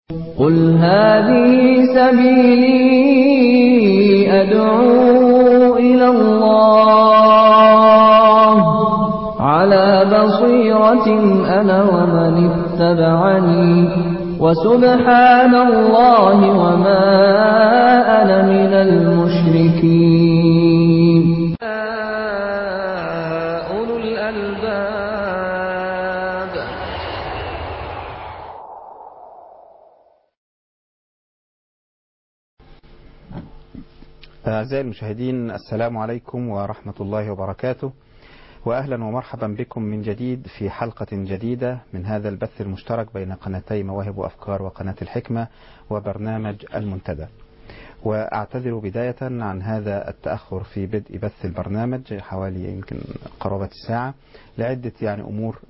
قل هذه سبيلي أدعو إلى الله على بصيرة أنا ومن اتبعني وسبحان الله وما أنا من المشركين أولو الألباب أعزائي المشاهدين السلام عليكم ورحمة الله وبركاته وأهلا ومرحبا بكم من جديد في حلقة جديدة من هذا البث المشترك بين قناتي مواهب وأفكار وقناة الحكمة وبرنامج المنتدى وأعتذر بداية عن هذا التأخر في بدء بث البرنامج حوالي يمكن قرابة الساعة لعدة يعني أمور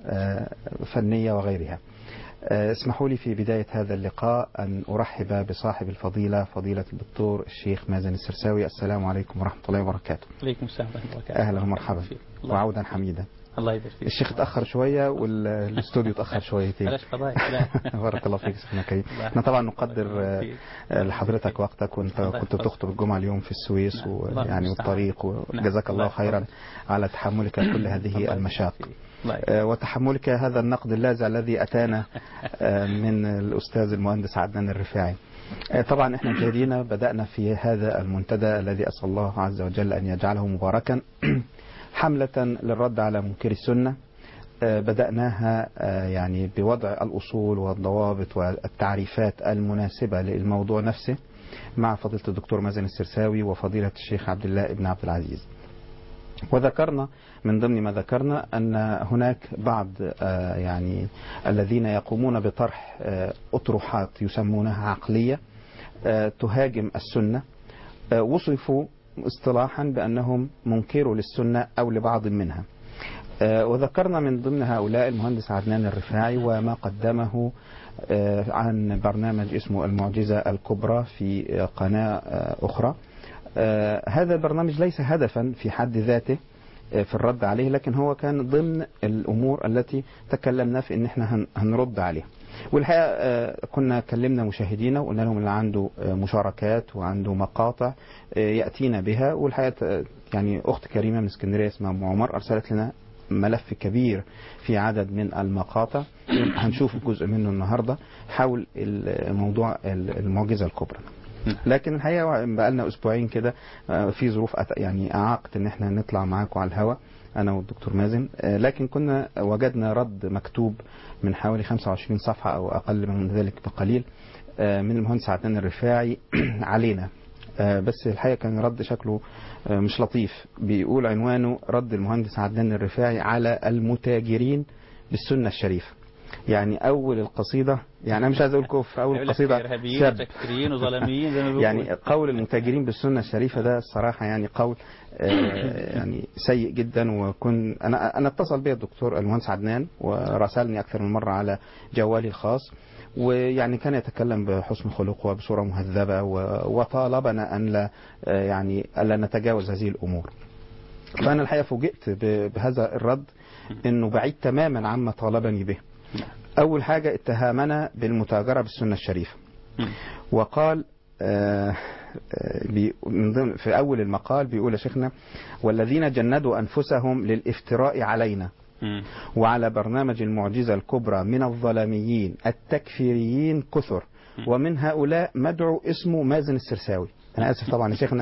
فنية وغيرها اسمحوا لي في بداية هذا اللقاء أن أرحب بصاحب الفضيلة فضيلة الدكتور الشيخ مازن السرساوي السلام عليكم ورحمة الله وبركاته عليكم السلام ورحمة الله وبركاته أهلا ومرحبا الله وعودا حميدا الله يبارك فيك الشيخ اتأخر شوية والاستوديو اتأخر شويتين بلاش فضايح لا بارك الله فيك سيدنا كريم الله احنا طبعا نقدر الله يبارك آه، لحضرتك وقتك وانت الله كنت يحفظك. بتخطب الجمعة اليوم في السويس نعم. الله ويعني المستعان. والطريق نعم. وجزاك الله الله خيرا يحفظك. على تحملك كل الله هذه يبارك المشاق فيك. الله يبارك. آه، وتحملك هذا النقد اللاذع الذي أتانا آه، من الأستاذ المهندس عدنان الرفاعي آه، طبعا احنا مشاهدينا بدأنا في هذا المنتدى الذي أسأل الله عز وجل أن يجعله مباركا حملة للرد على منكر السنة آه، بدأناها آه، يعني بوضع الأصول والضوابط والتعريفات المناسبة للموضوع نفسه مع فضيلة الدكتور مازن السرساوي وفضيلة الشيخ عبد الله بن عبد العزيز وذكرنا من ضمن ما ذكرنا أن هناك بعض آه، يعني الذين يقومون بطرح آه، أطروحات يسمونها عقلية آه، تهاجم السنة آه، وصفوا اصطلاحا بأنهم منكروا للسنة أو لبعض منها آه، وذكرنا من ضمن هؤلاء المهندس عدنان الرفاعي وما قدمه آه، عن برنامج اسمه المعجزة الكبرى في آه، قناة آه، أخرى آه، هذا البرنامج ليس هدفا في حد ذاته آه، في الرد عليه لكن هو كان ضمن الأمور التي تكلمنا في أن احنا هن- هنرد عليها والحقيقة آه، كنا كلمنا مشاهدينا وقلنا لهم اللي عنده آه، مشاركات وعنده مقاطع آه، يأتينا بها والحقيقة آه، يعني أخت كريمة من اسكندرية اسمها أم عمر أرسلت لنا ملف كبير في عدد من المقاطع هنشوف جزء منه النهاردة حول الموضوع المعجزة الكبرى لكن الحقيقة بقى لنا أسبوعين كده آه، في ظروف أت- يعني أعاقت إن احنا نطلع معاكم على الهواء أنا والدكتور مازن آه، لكن كنا وجدنا رد مكتوب من حوالي 25 صفحة أو أقل من ذلك بقليل آه، من المهندس عدنان الرفاعي علينا آه، بس الحقيقة كان رد شكله آه، مش لطيف بيقول عنوانه رد المهندس عدنان الرفاعي على المتاجرين بالسنة الشريفة يعني أول القصيدة يعني أنا مش عايز أقول كفر أول يقول لك القصيدة إرهابيين سب وتكفيريين وظلاميين زي ما بيقولوا يعني قول المتاجرين بالسنة الشريفة ده الصراحة يعني قول آه، يعني سيء جدا وكن أنا أنا اتصل بي الدكتور المهندس عدنان وراسلني أكثر من مرة على جوالي الخاص ويعني كان يتكلم بحسن خلق وبصورة مهذبة و- وطالبنا أن لا آه، يعني ألا نتجاوز هذه الأمور فأنا الحقيقة فوجئت ب- بهذا الرد أنه بعيد تماما عما طالبني به أول حاجة اتهامنا بالمتاجرة بالسنة الشريفة مم. وقال آه، آه، بي- من ضمن في أول المقال بيقول يا شيخنا والذين جندوا أنفسهم للافتراء علينا مم. وعلى برنامج المعجزة الكبرى من الظلاميين التكفيريين كثر ومن هؤلاء مدعو اسمه مازن السرساوي أنا آسف طبعا يا شيخنا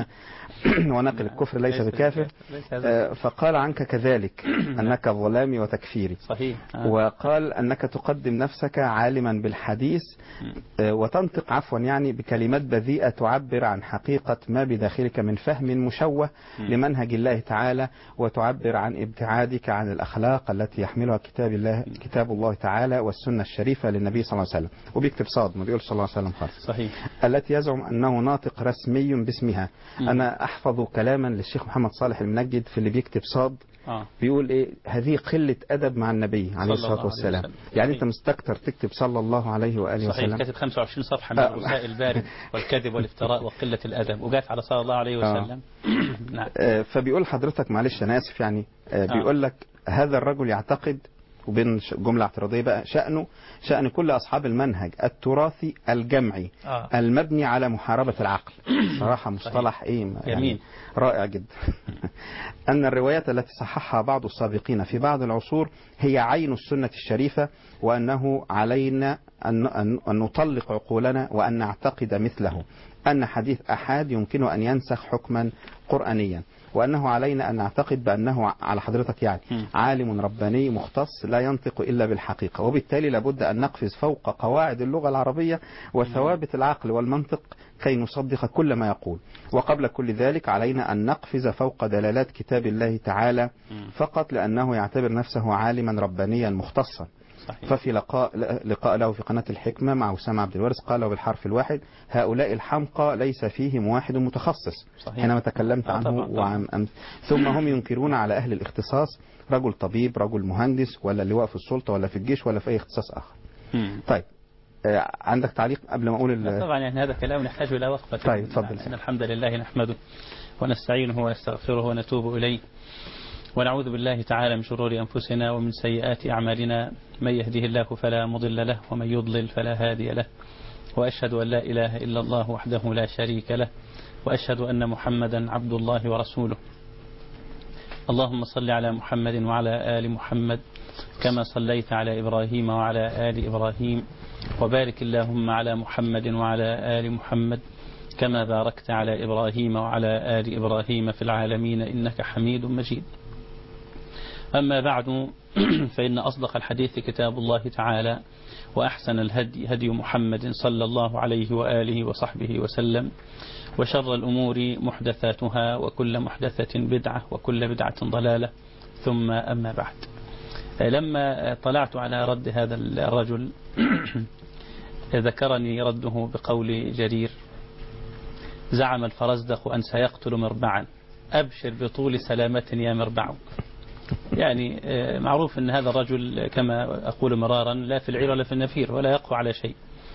ونقل الكفر ليس بكافر ليس هذا آه، فقال عنك كذلك أنك ظلامي وتكفيري صحيح آه. وقال أنك تقدم نفسك عالما بالحديث آه، وتنطق عفوا يعني بكلمات بذيئة تعبر عن حقيقة ما بداخلك من فهم مشوه لمنهج الله تعالى وتعبر عن ابتعادك عن الأخلاق التي يحملها كتاب الله كتاب الله تعالى والسنة الشريفة للنبي صلى الله عليه وسلم وبيكتب صاد ما بيقول صلى الله عليه وسلم خالص صحيح التي يزعم أنه ناطق رسمي باسمها مم. أنا أحفظ كلاما للشيخ محمد صالح المنجد في اللي بيكتب صاد اه بيقول ايه هذه قلة أدب مع النبي عليه صلى الصلاة الله عليه والسلام وسلم. يعني صحيح. أنت مستكتر تكتب صلى الله عليه وآله صحيح وسلم كاتب 25 صفحة من آه. الرساء البارد والكذب والافتراء وقلة الأدب وجات على صلى الله عليه آه. وسلم نعم آه، فبيقول حضرتك معلش أنا آسف يعني آه، آه. بيقول لك هذا الرجل يعتقد وبين ش- جملة اعتراضية بقى شأنه شأن كل أصحاب المنهج التراثي الجمعي آه. المبني على محاربة العقل صراحة مصطلح إيه يعني جميل. رائع جدا أن الروايات التي صححها بعض السابقين في بعض العصور هي عين السنة الشريفة وأنه علينا أن, أن, أن نطلق عقولنا وأن نعتقد مثله أن حديث أحاد يمكن أن ينسخ حكما قرآنيا وأنه علينا أن نعتقد بأنه على حضرتك يعني مم. عالم رباني مختص لا ينطق إلا بالحقيقة وبالتالي لابد أن نقفز فوق قواعد اللغة العربية وثوابت العقل والمنطق كي نصدق كل ما يقول وقبل كل ذلك علينا أن نقفز فوق دلالات كتاب الله تعالى فقط لأنه يعتبر نفسه عالما ربانيا مختصا صحيح ففي لقاء لقاء له في قناة الحكمة مع أسامة عبد الوارث قال بالحرف الواحد هؤلاء الحمقى ليس فيهم واحد متخصص صحيح. حينما تكلمت آه عنه طبعاً، طبعاً. وعن أم ثم هم ينكرون على أهل الاختصاص رجل طبيب رجل مهندس ولا اللواء في السلطة ولا في الجيش ولا في أي اختصاص آخر مم. طيب آه، عندك تعليق قبل ما أقول لا ال- طبعا يعني هذا كلام يحتاج إلى وقفة طيب، اتفضل. إن الحمد لله نحمده ونستعينه ونستغفره ونتوب إليه ونعوذ بالله تعالى من شرور أنفسنا ومن سيئات أعمالنا من يهده الله فلا مضل له ومن يضلل فلا هادي له وأشهد أن لا إله إلا الله وحده لا شريك له وأشهد أن محمدا عبد الله ورسوله اللهم صل على محمد وعلى آل محمد كما صليت على إبراهيم وعلى آل إبراهيم وبارك اللهم على محمد وعلى آل محمد كما باركت على إبراهيم وعلى آل إبراهيم في العالمين إنك حميد مجيد أما بعد فإن أصدق الحديث كتاب الله تعالى وأحسن الهدي هدي محمد صلى الله عليه وآله وصحبه وسلم وشر الأمور محدثاتها وكل محدثة بدعة وكل بدعة ضلالة ثم أما بعد لما طلعت على رد هذا الرجل ذكرني رده بقول جرير زعم الفرزدق أن سيقتل مربعا أبشر بطول سلامة يا مربع يعني آه، معروف أن هذا الرجل كما أقول مرارا لا في العير ولا في النفير ولا يقوى على شيء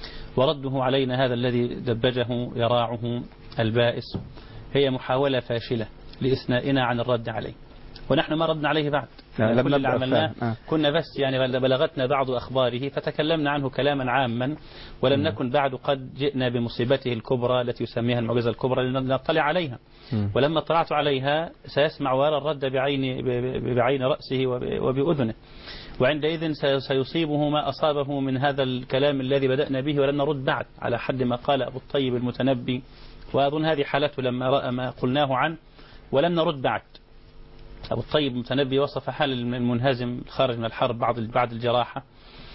ورده علينا هذا الذي دبجه يراعه البائس هي محاولة فاشلة لإثنائنا عن الرد عليه ونحن ما ردنا عليه بعد لا، لم كل اللي نبدأ عملناه فهم. آه. كنا بس يعني بلغتنا بعض أخباره فتكلمنا عنه كلاما عاما ولم نكن بعد قد جئنا بمصيبته الكبرى التي يسميها المعجزة الكبرى لنطلع عليها مم. ولما اطلعت عليها سيسمع ويرى الرد بعين ب- بعين رأسه وب- وبأذنه وعندئذ سي- سيصيبه ما أصابه من هذا الكلام الذي بدأنا به ولم نرد بعد على حد ما قال أبو الطيب المتنبي وأظن هذه حالته لما رأى ما قلناه عنه ولم نرد بعد أبو الطيب المتنبي وصف حال المنهزم الخارج من الحرب بعد بعد الجراحة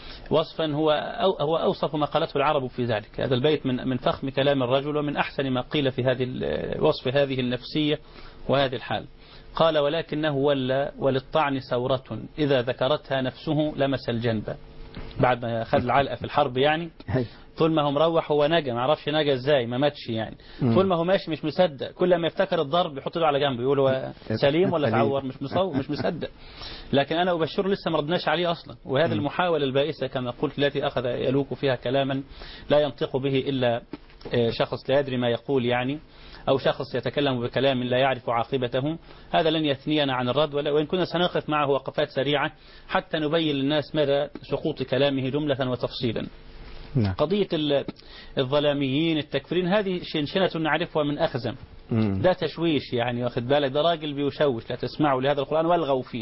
وصفا هو أو هو أوصف ما قالته العرب في ذلك هذا البيت من من فخم كلام الرجل ومن أحسن ما قيل في هذه ال- وصف هذه النفسية وهذه الحال قال ولكنه ولى وللطعن ثورة إذا ذكرتها نفسه لمس الجنب بعد ما أخذ العلقة في الحرب يعني هي. طول ما هو مروح هو نجا ما عرفش نجا ازاي ما ماتش يعني مم. طول ما هو ماشي مش مصدق كل ما يفتكر الضرب يحط له على جنب يقول هو سليم ولا سليم. تعور مش مصور مش مصدق لكن انا ابشره لسه ما ردناش عليه اصلا وهذه المحاوله البائسه كما قلت التي اخذ يلوك فيها كلاما لا ينطق به الا آه، شخص لا يدري ما يقول يعني أو شخص يتكلم بكلام لا يعرف عاقبته هذا لن يثنينا عن الرد ولا- وإن كنا سنقف معه وقفات سريعة حتى نبين للناس مدى سقوط كلامه جملة وتفصيلا نعم قضية ال- الظلاميين التكفيرين هذه شنشنة نعرفها من أخزم مم. ده تشويش يعني واخد بالك ده راجل بيشوش لا تسمعوا لهذا القرآن والغوا فيه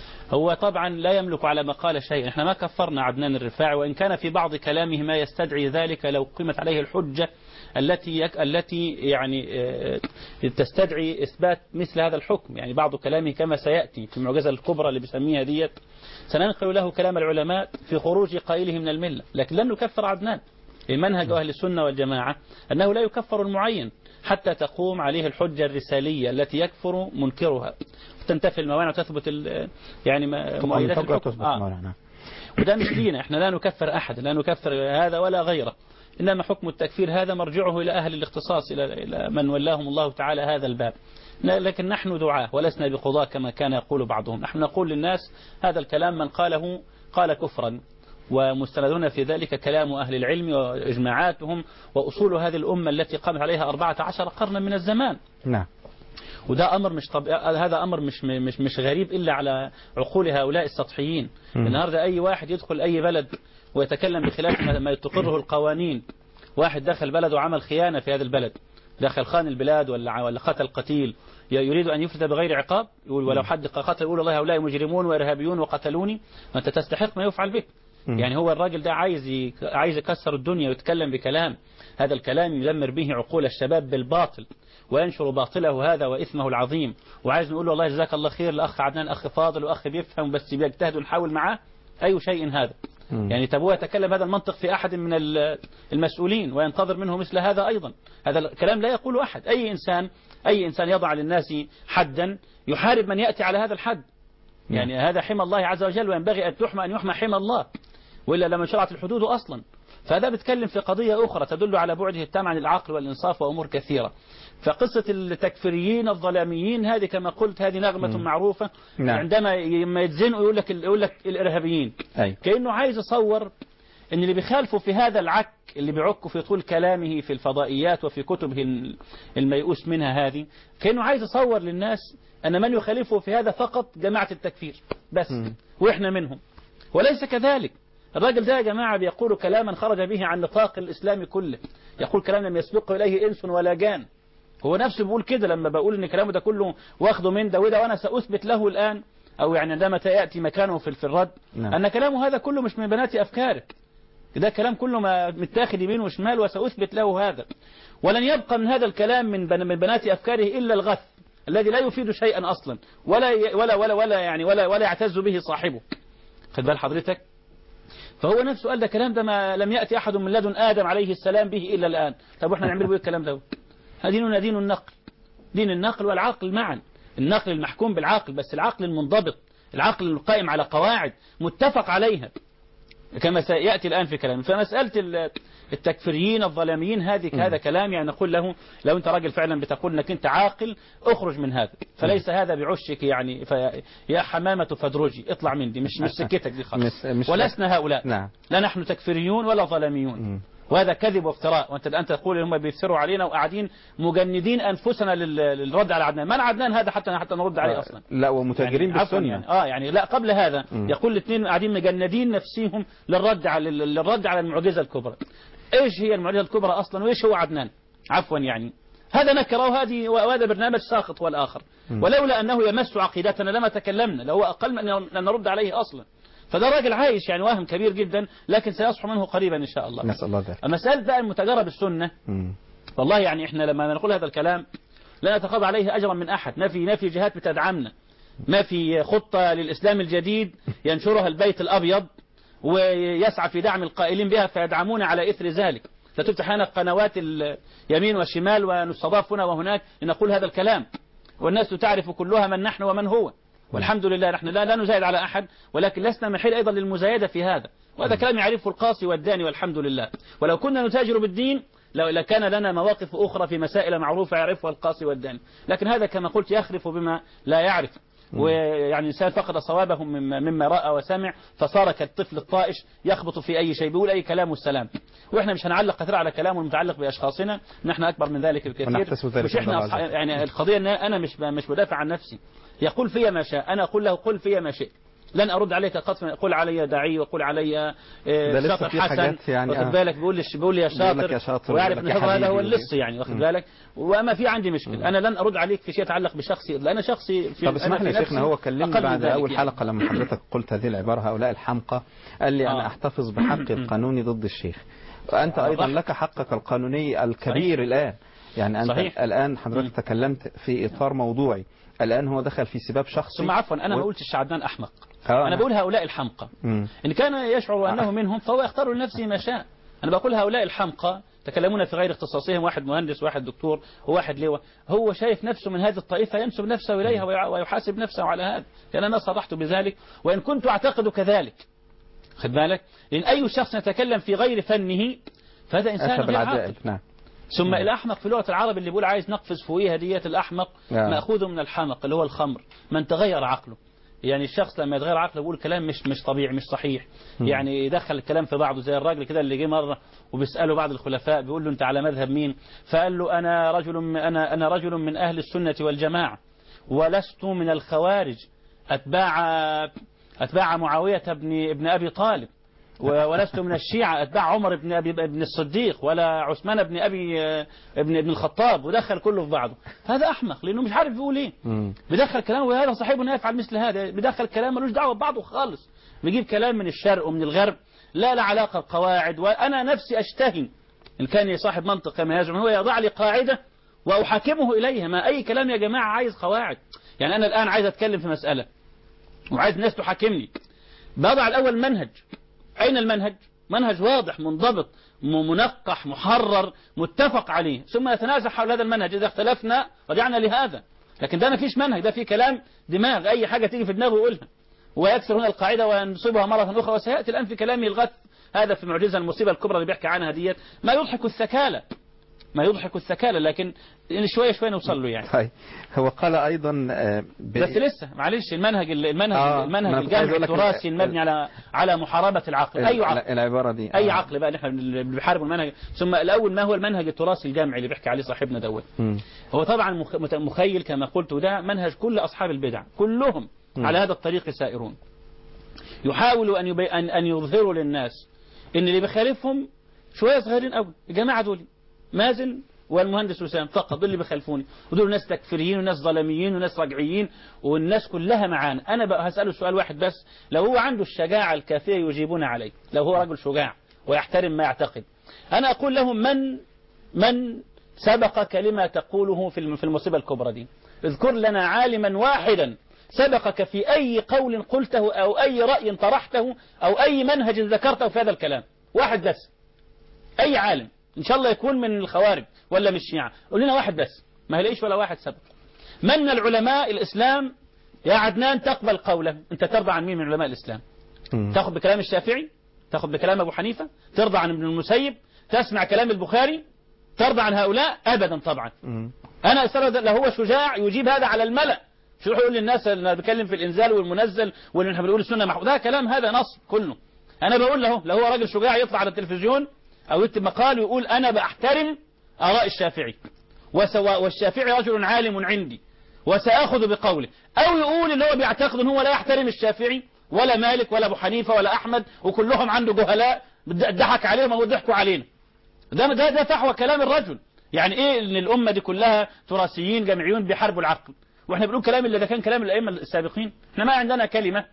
هو طبعا لا يملك على ما قال شيء احنا ما كفرنا عدنان الرفاعي وإن كان في بعض كلامه ما يستدعي ذلك لو قيمت عليه الحجة التي يك التي يعني آه، تستدعي إثبات مثل هذا الحكم يعني بعض كلامه كما سيأتي في المعجزة الكبرى اللي بيسميها ديت سننقل له كلام العلماء في خروج قائله من الملة لكن لن نكفر عدنان منهج أهل السنة والجماعة أنه لا يكفر المعين حتى تقوم عليه الحجة الرسالية التي يكفر منكرها تنتفي الموانع وتثبت ال- يعني ما- طبعا مؤيدات فقرة الحكم تثبت آه. مولانا وده مش لينا احنا لا نكفر أحد لا نكفر هذا ولا غيره إنما حكم التكفير هذا مرجعه إلى أهل الاختصاص إلى إلى من ولاهم الله تعالى هذا الباب لكن نحن دعاة ولسنا بقضاة كما كان يقول بعضهم نحن نقول للناس هذا الكلام من قاله قال كفرا ومستندون في ذلك كلام أهل العلم وإجماعاتهم وأصول هذه الأمة التي قامت عليها 14 قرنا من الزمان نعم وده امر مش طب... هذا امر مش مش مش غريب الا على عقول هؤلاء السطحيين مم. النهارده اي واحد يدخل اي بلد ويتكلم بخلاف ما- ما تقره القوانين واحد دخل بلد وعمل خيانه في هذا البلد دخل خان البلاد ولا ولا قتل قتيل ي- يريد ان يفلت بغير عقاب يقول ولو حد قتل يقول والله هؤلاء مجرمون وارهابيون وقتلوني ما انت تستحق ما يفعل بك مم. يعني هو الراجل ده عايز ي... عايز يكسر الدنيا ويتكلم بكلام هذا الكلام يدمر به عقول الشباب بالباطل وينشر باطله هذا واثمه العظيم وعايز نقول له والله جزاك الله خير الاخ عدنان اخ فاضل واخ بيفهم بس بيجتهد ونحاول معاه اي شيء هذا مم. يعني طب هو يتكلم هذا المنطق في احد من ال- المسؤولين وينتظر منه مثل هذا ايضا هذا الكلام لا يقول احد اي انسان اي انسان يضع للناس حدا يحارب من ياتي على هذا الحد يعني هذا حمى الله عز وجل وينبغي ان تحمى ان يحمى حمى الله والا لما شرعت الحدود اصلا فهذا بيتكلم في قضيه اخرى تدل على بعده التام عن العقل والانصاف وامور كثيره فقصه التكفيريين الظلاميين هذه كما قلت هذه نغمه مم. معروفه نعم. عندما لما يتزنقوا يقول لك يقول لك الارهابيين أي كانه عايز يصور ان اللي بيخالفوا في هذا العك اللي بيعكوا في طول كلامه في الفضائيات وفي كتبه ال- الميؤوس منها هذه كانه عايز يصور للناس ان من يخالفه في هذا فقط جماعه التكفير بس مم. واحنا منهم وليس كذلك الراجل ده يا جماعه بيقول كلاما خرج به عن نطاق الاسلام كله يقول كلام لم يسبقه اليه انس ولا جان هو نفسه بيقول كده لما بقول ان كلامه ده كله واخده من ده وده وانا ساثبت له الان او يعني عندما ياتي مكانه في في الرد نعم. ان كلامه هذا كله مش من بنات افكاره ده كلام كله ما متاخد يمين وشمال وساثبت له هذا ولن يبقى من هذا الكلام من بن- من بنات افكاره الا الغث الذي لا يفيد شيئا اصلا ولا ي- ولا ولا ولا يعني ولا ولا يعتز به صاحبه خد بال حضرتك فهو نفسه قال ده كلام ده ما لم يأتي أحد من لدن آدم عليه السلام به إلا الآن طب وإحنا نعمل به الكلام ده ديننا دين النقل دين النقل والعقل معا النقل المحكوم بالعقل بس العقل المنضبط العقل القائم على قواعد متفق عليها كما سيأتي الآن في كلام فمسألة ال- التكفيريين الظلاميين هذه هذا كلام يعني نقول له لو أنت راجل فعلا بتقول أنك أنت عاقل اخرج من هذا فليس هذا بعشك يعني في يا حمامة فادرجي اطلع من دي مش مش سكتك دي خالص مش- مش- ولسنا هؤلاء نعم لا نحن تكفيريون ولا ظلاميون مم. وهذا كذب وافتراء وانت الان تقول هم بيفتروا علينا وقاعدين مجندين انفسنا لل- للرد على عدنان من عدنان هذا حتى حتى نرد عليه اصلا لا ومتاجرين يعني عفواً بالسنة يعني اه يعني لا قبل هذا مم. يقول الاثنين قاعدين مجندين نفسيهم للرد على للرد على المعجزه الكبرى ايش هي المعجزه الكبرى اصلا وايش هو عدنان عفوا يعني هذا نكره وهذه وهذا برنامج ساقط والاخر مم. ولولا انه يمس عقيدتنا لما تكلمنا لو اقل من ان نرد عليه اصلا فده راجل عايش يعني وهم كبير جدا لكن سيصحو منه قريبا ان شاء الله نسأل الله ذلك المسألة بقى المتجرة بالسنة مم. والله يعني احنا لما نقول هذا الكلام لا نتقاضى عليه اجرا من احد ما في ما في جهات بتدعمنا ما في خطة للاسلام الجديد ينشرها البيت الابيض ويسعى في دعم القائلين بها فيدعمون على اثر ذلك فتفتح لنا قنوات اليمين والشمال ونستضاف هنا وهناك لنقول هذا الكلام والناس تعرف كلها من نحن ومن هو والحمد لله نحن لا, لا نزايد على أحد ولكن لسنا محل أيضا للمزايدة في هذا وهذا كلام يعرفه القاصي والداني والحمد لله ولو كنا نتاجر بالدين لو لكان لنا مواقف أخرى في مسائل معروفة يعرفها القاصي والداني لكن هذا كما قلت يخرف بما لا يعرف ويعني الإنسان فقد صوابه مما, مما رأى وسمع فصار كالطفل الطائش يخبط في أي شيء بيقول أي كلام والسلام وإحنا مش هنعلق كثير على كلامه المتعلق بأشخاصنا نحن أكبر من ذلك بكثير ونحتسب ذلك مش إحنا عند الله أصحاب عز وجل. يعني القضية أن أنا مش مش بدافع عن نفسي يقول في ما شاء أنا أقول له قل في ما شئت لن أرد عليك قط قل علي داعي وقل علي ده آه، لسه شاطر في حسن حاجات يعني، واخد آه. بالك بيقول لي بيقول لي يا بيقول لك شاطر يا شاطر ويعرف ويقول ان لك يا هذا هو حبيبي. اللص يعني واخد مم. بالك وما في عندي مشكله انا لن ارد عليك في شيء يتعلق بشخصي لان شخصي في طب اسمح أنا لي في يا شيخنا نفسي هو كلمني أقل من بعد ذلك أول يعني. حلقة لما حضرتك قلت هذه العبارة هؤلاء الحمقى قال لي أنا آه. أحتفظ بحقي القانوني ضد الشيخ وأنت آه، أيضا صح. لك حقك القانوني الكبير الآن يعني أنت صحيح. الآن حضرتك مم. تكلمت في إطار موضوعي الآن هو دخل في سباب شخصي ثم عفوا انا و- ما قلتش عدنان احمق آه، انا بقول هؤلاء الحمقى مم. ان كان يشعر انه منهم فهو يختار لنفسه ما شاء انا بقول هؤلاء الحمقى تكلمون في غير اختصاصهم واحد مهندس واحد دكتور وواحد لواء هو شايف نفسه من هذه الطائفة ينسب نفسه إليها ويع- ويحاسب نفسه على هذا لأن أنا صرحت بذلك وإن كنت أعتقد كذلك خد بالك لأن أي شخص يتكلم في غير فنه فهذا إنسان أتى غير عاقل بالعجائب نعم ثم الأحمق في لغة العرب اللي بيقول عايز نقفز فوقيها ديت الأحمق نعم. مأخوذ من الحمق اللي هو الخمر من تغير عقله يعني الشخص لما يتغير عقله بيقول كلام مش مش طبيعي مش صحيح يعني يدخل الكلام في بعضه زي الراجل كده اللي جه مره وبيساله بعض الخلفاء بيقول له انت على مذهب مين فقال له انا رجل من انا انا رجل من اهل السنه والجماعه ولست من الخوارج اتباع اتباع معاويه بن ابن ابي طالب و- ولست من الشيعة أتباع عمر بن أبي بن الصديق ولا عثمان بن أبي ابن ابن الخطاب ودخل كله في بعضه هذا أحمق لأنه مش عارف يقول إيه مم. بدخل كلام وهذا صاحبنا يفعل مثل هذا بدخل كلام ملوش دعوه ببعضه خالص بيجيب كلام من الشرق ومن الغرب لا لا علاقه بقواعد وانا نفسي اشتهي ان كان صاحب منطق كما يزعم هو يضع لي قاعده واحاكمه اليها ما اي كلام يا جماعه عايز قواعد يعني انا الان عايز اتكلم في مساله وعايز الناس تحاكمني بضع الاول منهج اين المنهج منهج واضح منضبط م- منقح محرر متفق عليه ثم نتنازع حول هذا المنهج اذا اختلفنا رجعنا لهذا لكن ده ما فيش منهج ده في كلام دماغ اي حاجه تيجي في دماغه يقولها ويكسر هنا القاعده وينصبها مره اخرى وسياتي الان في كلامي الغث هذا في معجزه المصيبه الكبرى اللي بيحكي عنها ديت ما يضحك الثكاله ما يضحك الثكاله لكن شويه شويه نوصل له يعني طيب هو قال ايضا آه، ب- بس لسه معلش المنهج المنهج آه، المنهج ما أنا كنت عايز الجامعي أقول لك التراثي ال- المبني على على محاربه العقل ال- اي عقل العباره دي اي آه. عقل بقى اللي احنا اللي بنحارب المنهج ثم الاول ما هو المنهج التراثي الجامعي اللي بيحكي عليه صاحبنا دوت مم. هو طبعا مخ- مت- مخيل كما قلت ده منهج كل اصحاب البدع كلهم مم. على هذا الطريق سائرون يحاولوا ان يبي ان ان يظهروا للناس ان اللي بيخالفهم شويه صغيرين قوي الجماعه دول مازن والمهندس وسام فقط دول اللي بيخالفوني ودول ناس تكفيريين وناس ظلميين وناس رجعيين والناس كلها معانا انا بقى هساله سؤال واحد بس لو هو عنده الشجاعه الكافيه يجيبون عليه لو هو رجل شجاع ويحترم ما يعتقد انا اقول لهم من من سبقك لما تقوله في الم- في المصيبه الكبرى دي اذكر لنا عالما واحدا سبقك في اي قول قلته او اي راي طرحته او اي منهج ذكرته في هذا الكلام واحد بس اي عالم ان شاء الله يكون من الخوارج ولا من الشيعة قول لنا واحد بس ما هلاقيش ولا واحد سبق من من العلماء الاسلام يا عدنان تقبل قوله انت ترضى عن مين من علماء الاسلام مم. تاخذ بكلام الشافعي تاخذ بكلام ابو حنيفه ترضى عن ابن المسيب تسمع كلام البخاري ترضى عن هؤلاء ابدا طبعا مم. انا استغرب لو هو شجاع يجيب هذا على الملأ شو يروح يقول للناس انا بتكلم في الانزال والمنزل واللي احنا بنقول السنه محفوظ ده كلام هذا نص كله انا بقول له لو هو راجل شجاع يطلع على التلفزيون او يكتب مقال ويقول انا بحترم اراء الشافعي وسواء والشافعي رجل عالم عندي وساخذ بقوله او يقول اللي هو بيعتقد ان هو لا يحترم الشافعي ولا مالك ولا ابو حنيفه ولا احمد وكلهم عنده جهلاء ضحك عليهم او ضحكوا علينا ده ده ده فحوى كلام الرجل يعني ايه ان الامه دي كلها تراثيين جمعيون بيحاربوا العقل واحنا بنقول كلام اللي ده كان كلام الائمه السابقين احنا ما عندنا كلمه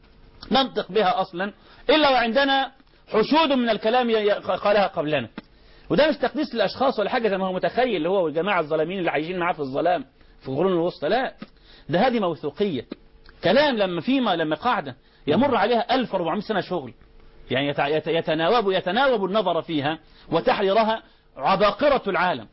ننطق بها اصلا الا وعندنا حشود من الكلام ي- ي- قالها قبلنا وده مش تقديس للاشخاص ولا حاجه زي ما هو متخيل اللي هو والجماعه الظالمين اللي عايشين معاه في الظلام في القرون الوسطى لا ده هذه موثوقيه كلام لما فيما لما قاعده يمر عليها 1400 سنه شغل يعني يت- يت- يتناوب يتناوب النظر فيها وتحريرها عباقرة العالم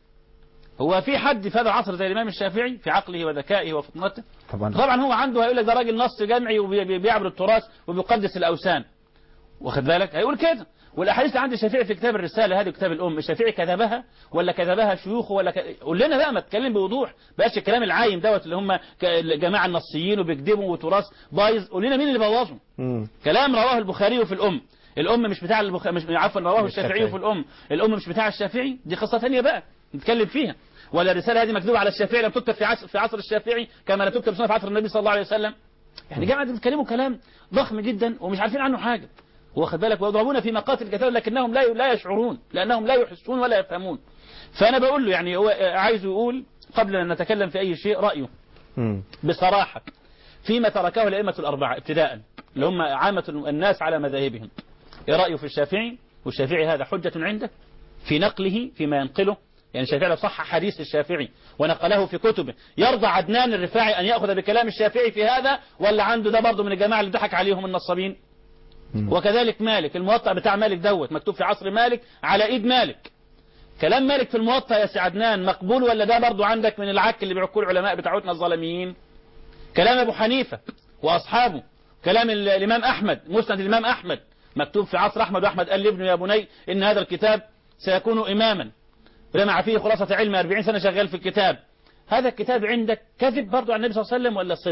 هو في حد في هذا العصر زي الإمام الشافعي في عقله وذكائه وفطنته طبعا طبعا هو عنده هيقول لك ده راجل نص جمعي وبيعبر التراث وبيقدس الأوثان واخد بالك هيقول كده والاحاديث اللي عند الشافعي في كتاب الرساله هذه كتاب الام الشافعي كتبها ولا كتبها شيوخه ولا ك... قول لنا بقى ما تتكلم بوضوح بقاش الكلام العايم دوت اللي هم ك- الجماعه النصيين وبيكذبوا وتراث بايظ قول لنا مين اللي بوظهم مم. كلام رواه البخاري في الأم الأم مش بتاع البخ... مش عفوا رواه الشافعي في الأم الأم مش بتاع الشافعي دي قصة ثانية بقى نتكلم فيها ولا الرسالة هذه مكتوبة على الشافعي لم تكتب في عصر في عصر الشافعي كما لا تكتب سنة في عصر النبي صلى الله عليه وسلم يعني جماعة بيتكلموا كلام ضخم جدا ومش عارفين عنه حاجة واخد بالك ويضربون في مقاتل الكتاب لكنهم لا لا يشعرون لأنهم لا يحسون ولا يفهمون فأنا بقول له يعني هو عايز يقول قبل أن نتكلم في أي شيء رأيه مم. بصراحة فيما تركه الأئمة الأربعة ابتداء اللي هم عامة الناس على مذاهبهم إيه رأيه في الشافعي والشافعي هذا حجة عنده في نقله فيما ينقله يعني الشافعي لو صح حديث الشافعي ونقله في كتبه يرضى عدنان الرفاعي أن يأخذ بكلام الشافعي في هذا ولا عنده ده برضه من الجماعة اللي ضحك عليهم النصابين مم. وكذلك مالك الموطأ بتاع مالك دوت مكتوب في عصر مالك على ايد مالك كلام مالك في الموطأ يا سي عدنان مقبول ولا ده برضو عندك من العك اللي بيعكوا العلماء بتاعتنا الظالميين كلام ابو حنيفة واصحابه كلام ال- الامام احمد مسند الامام احمد مكتوب في عصر احمد واحمد قال لابنه يا بني ان هذا الكتاب سيكون اماما جمع فيه خلاصة علم 40 سنة شغال في الكتاب هذا الكتاب عندك كذب برضو عن النبي صلى الله عليه وسلم ولا صدق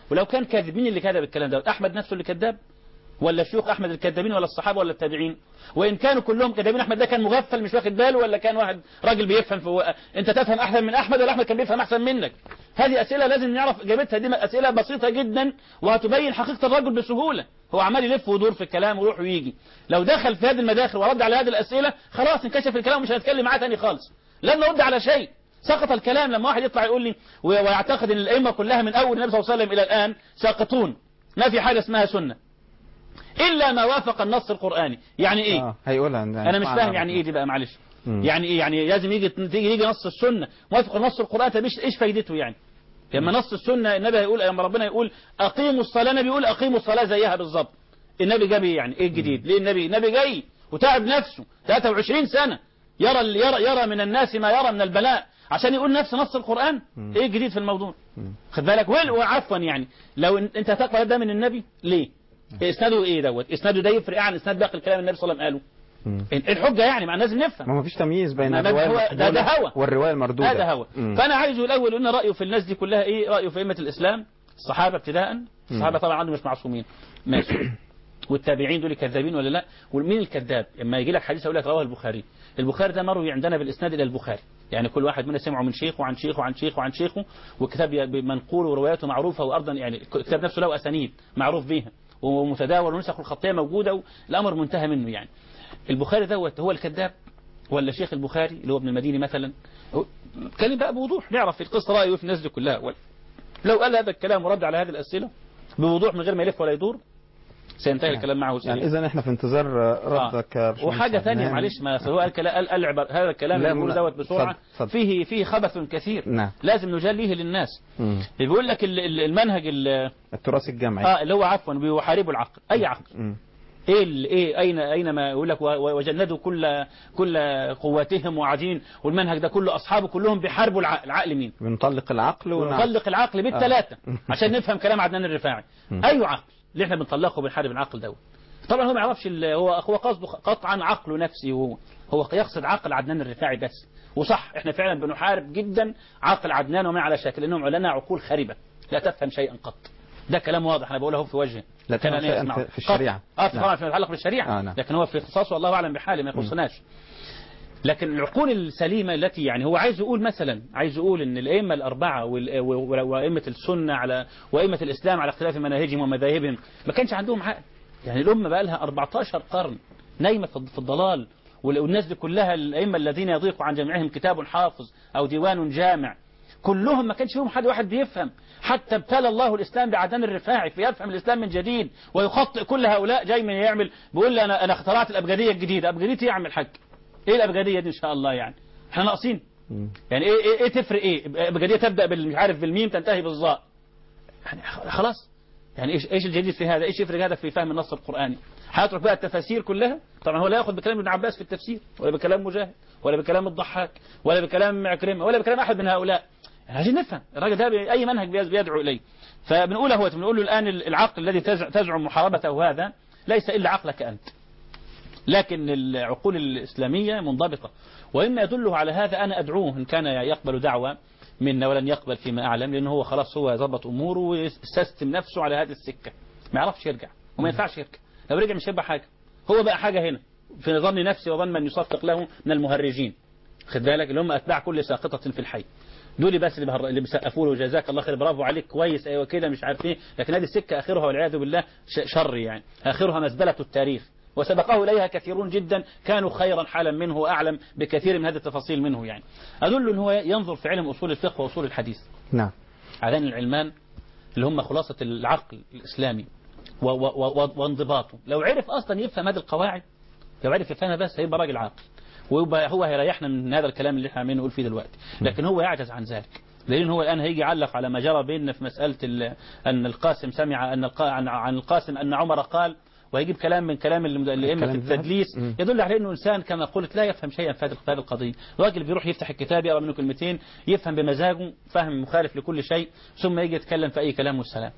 ولو كان كاذب مين اللي كذب الكلام ده احمد نفسه اللي كذاب ولا شيوخ احمد الكذابين ولا الصحابه ولا التابعين وان كانوا كلهم كذابين احمد ده كان مغفل مش واخد باله ولا كان واحد راجل بيفهم في انت تفهم احسن من احمد ولا احمد كان بيفهم احسن منك هذه اسئله لازم نعرف اجابتها دي اسئله بسيطه جدا وهتبين حقيقه الرجل بسهوله هو عمال يلف ويدور في الكلام ويروح ويجي لو دخل في هذه المداخل ورد على هذه الاسئله خلاص انكشف الكلام ومش هنتكلم معاه تاني خالص لن نرد على شيء سقط الكلام لما واحد يطلع يقول لي ويعتقد ان الائمه كلها من اول النبي صلى الله عليه وسلم الى الان ساقطون ما في حاجه اسمها سنه الا ما وافق النص القراني يعني ايه اه هيقولها انا مش فاهم يعني ايه دي بقى معلش يعني ايه يعني لازم يجي تيجي يجي نص السنه موافق نص القران طب ايش ايش فايدته يعني لما نص السنه النبي هيقول لما ربنا يقول اقيموا الصلاه النبي يقول اقيموا الصلاه زيها بالظبط النبي جاب ايه يعني ايه الجديد ليه النبي النبي جاي وتعب نفسه 23 سنه يرى يرى يرى من الناس ما يرى من البلاء عشان يقول نفس نص القرآن ايه الجديد في الموضوع خد بالك وعفوا يعني لو انت تقرأ ده من النبي ليه اسناده ايه دوت اسناده ده يفرق عن اسناد باقي الكلام النبي صلى الله عليه وسلم قاله الحجة يعني مع لازم نفهم ما فيش تمييز بين ما الرواية هو ده, ده هوى والرواية المردودة هذا هوى فأنا عايزه الأول أن رأيه في الناس دي كلها إيه رأيه في أئمة الإسلام الصحابة ابتداء الصحابة طبعا عندهم مش معصومين ماشي والتابعين دول كذابين ولا لا ومين الكذاب اما يجي لك حديث اقول لك رواه البخاري البخاري ده مروي عندنا بالاسناد الى البخاري يعني كل واحد منا سمعه من شيخه وعن شيخه وعن شيخه وعن شيخه والكتاب منقول ورواياته معروفه وارضا يعني الكتاب نفسه له اسانيد معروف بيها ومتداول ونسخ الخطيه موجوده والامر منتهى منه يعني البخاري دوت هو الكذاب ولا شيخ البخاري اللي هو ابن المديني مثلا كلم بقى بوضوح نعرف في القصه رايه في الناس دي كلها لو قال هذا الكلام ورد على هذه الاسئله بوضوح من غير ما يلف ولا يدور سينتهي الكلام معه يعني اذا احنا في انتظار ردك آه. وحاجه ثانيه معلش ما هو قال قال قال هذا الكلام اللي بيقول دوت بسرعه صد. فيه فيه خبث كثير نعم. لازم نجليه للناس مم. بيقول لك المنهج التراث الجمعي اه اللي هو عفوا بيحاربوا العقل اي عقل مم. ايه ايه اين اينما يقول لك وجندوا كل كل قواتهم وعدين والمنهج ده كله اصحابه كلهم بيحاربوا العقل العقل مين بنطلق العقل ونطلق العقل بالثلاثه آه. عشان نفهم كلام عدنان الرفاعي اي عقل اللي احنا بنطلقه بنحارب العقل دوت طبعا هو ما يعرفش هو هو قصده قطعا عقله نفسي هو هو يقصد عقل عدنان الرفاعي بس وصح احنا فعلا بنحارب جدا عقل عدنان وما على شكل انهم لنا عقول خربه لا تفهم شيئا قط ده كلام واضح انا بقوله في وجهه لا تفهم شيئا في الشريعه اه طبعا فيما يتعلق بالشريعه آه نعم. لكن هو في اختصاصه والله اعلم بحاله ما يخصناش لكن العقول السليمة التي يعني هو عايز يقول مثلا عايز يقول ان الائمه الاربعه وائمه السنه على وائمه الاسلام على اختلاف مناهجهم ومذاهبهم ما كانش عندهم عقل يعني الامه بقى لها 14 قرن نايمه في الضلال والناس دي كلها الائمه الذين يضيق عن جميعهم كتاب حافظ او ديوان جامع كلهم ما كانش فيهم حد واحد بيفهم حتى ابتلى الله الاسلام بعدن الرفاعي فيفهم الاسلام من جديد ويخطئ كل هؤلاء جاي من يعمل بيقول لي انا انا اخترعت الابجديه الجديده ابجديه يعمل حاج ايه الابجديه دي ان شاء الله يعني احنا ناقصين يعني ايه ايه, إيه تفرق ايه ابجديه تبدا بالمش عارف بالميم تنتهي بالظاء يعني خلاص يعني ايش ايش الجديد في هذا ايش يفرق هذا في فهم النص القراني هيترك بقى التفاسير كلها طبعا هو لا ياخذ بكلام ابن عباس في التفسير ولا بكلام مجاهد ولا بكلام الضحاك ولا بكلام عكرمه ولا بكلام احد من هؤلاء عايزين نفهم الراجل ده اي منهج بيدعو اليه فبنقول هو بنقول له الان العقل الذي تزعم محاربته هذا ليس الا عقلك انت لكن العقول الإسلامية منضبطة وإما يدله على هذا أنا أدعوه إن كان يقبل دعوة منا ولن يقبل فيما أعلم لأنه هو خلاص هو ظبط أموره ويستسلم نفسه على هذه السكة ما يعرفش يرجع وما ينفعش يرجع لو رجع مش هيبقى حاجة هو بقى حاجة هنا في ظن نفسي وظن من يصفق له من المهرجين خد بالك اللي هم أتباع كل ساقطة في الحي دول بس اللي, بهر... اللي بيسقفوا له جزاك الله خير برافو عليك كويس ايوه كده مش عارف ايه لكن هذه السكه اخرها والعياذ بالله شر يعني اخرها مزبله التاريخ وسبقه إليها كثيرون جدا كانوا خيرا حالا منه وأعلم بكثير من هذه التفاصيل منه يعني أدل أن هو ينظر في علم أصول الفقه وأصول الحديث نعم هذان العلمان اللي هم خلاصة العقل الإسلامي و و و وانضباطه لو عرف أصلا يفهم هذه القواعد لو عرف يفهمها بس هيبقى راجل عاقل ويبقى هو هيريحنا من هذا الكلام اللي احنا عمالين نقول فيه دلوقتي لكن هو يعجز عن ذلك لأن هو الآن هيجي يعلق على ما جرى بيننا في مسألة أن القاسم سمع أن عن القاسم أن عمر قال ويجيب كلام من كلام الأئمة في التدليس يدل على أنه إنسان كما قلت لا يفهم شيئا في هذه القضية راجل بيروح يفتح الكتاب يقرأ منه كلمتين يفهم بمزاجه فهم مخالف لكل شيء ثم يجي يتكلم في أي كلام والسلام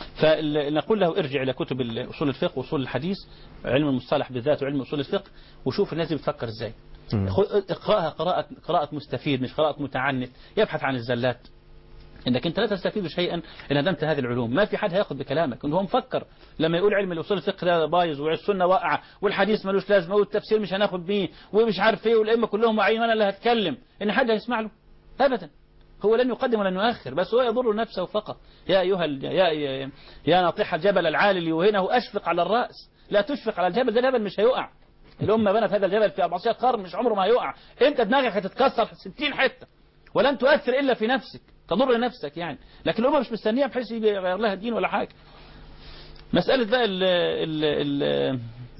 فنقول له ارجع إلى كتب أصول الفقه وأصول الحديث علم المصطلح بالذات وعلم أصول الفقه وشوف الناس بتفكر إزاي اقرأها قراءة قراءة مستفيد مش قراءة متعنت يبحث عن الزلات انك انت لا تستفيد شيئا ان هدمت هذه العلوم ما في حد هياخد بكلامك انه هو مفكر لما يقول علم الاصول الفقه ده بايظ والسنه واقعه والحديث ملوش لازمه والتفسير مش هناخد بيه ومش عارف ايه والائمه كلهم واعيين وانا اللي هتكلم ان حد هيسمع له ابدا هو لن يقدم ولن يؤخر بس هو يضر نفسه فقط يا ايها ال- يا يا, يا ناطح الجبل العالي ليوهنه اشفق على الراس لا تشفق على الجبل ده الجبل مش هيقع الامه بنت هذا الجبل في 14 قرن مش عمره ما هيقع انت دماغك هتتكسر 60 حته ولن تؤثر الا في نفسك تضر نفسك يعني لكن الامه مش مستنيه بحيث يجي يغير لها الدين ولا حاجه مساله بقى ال ال ال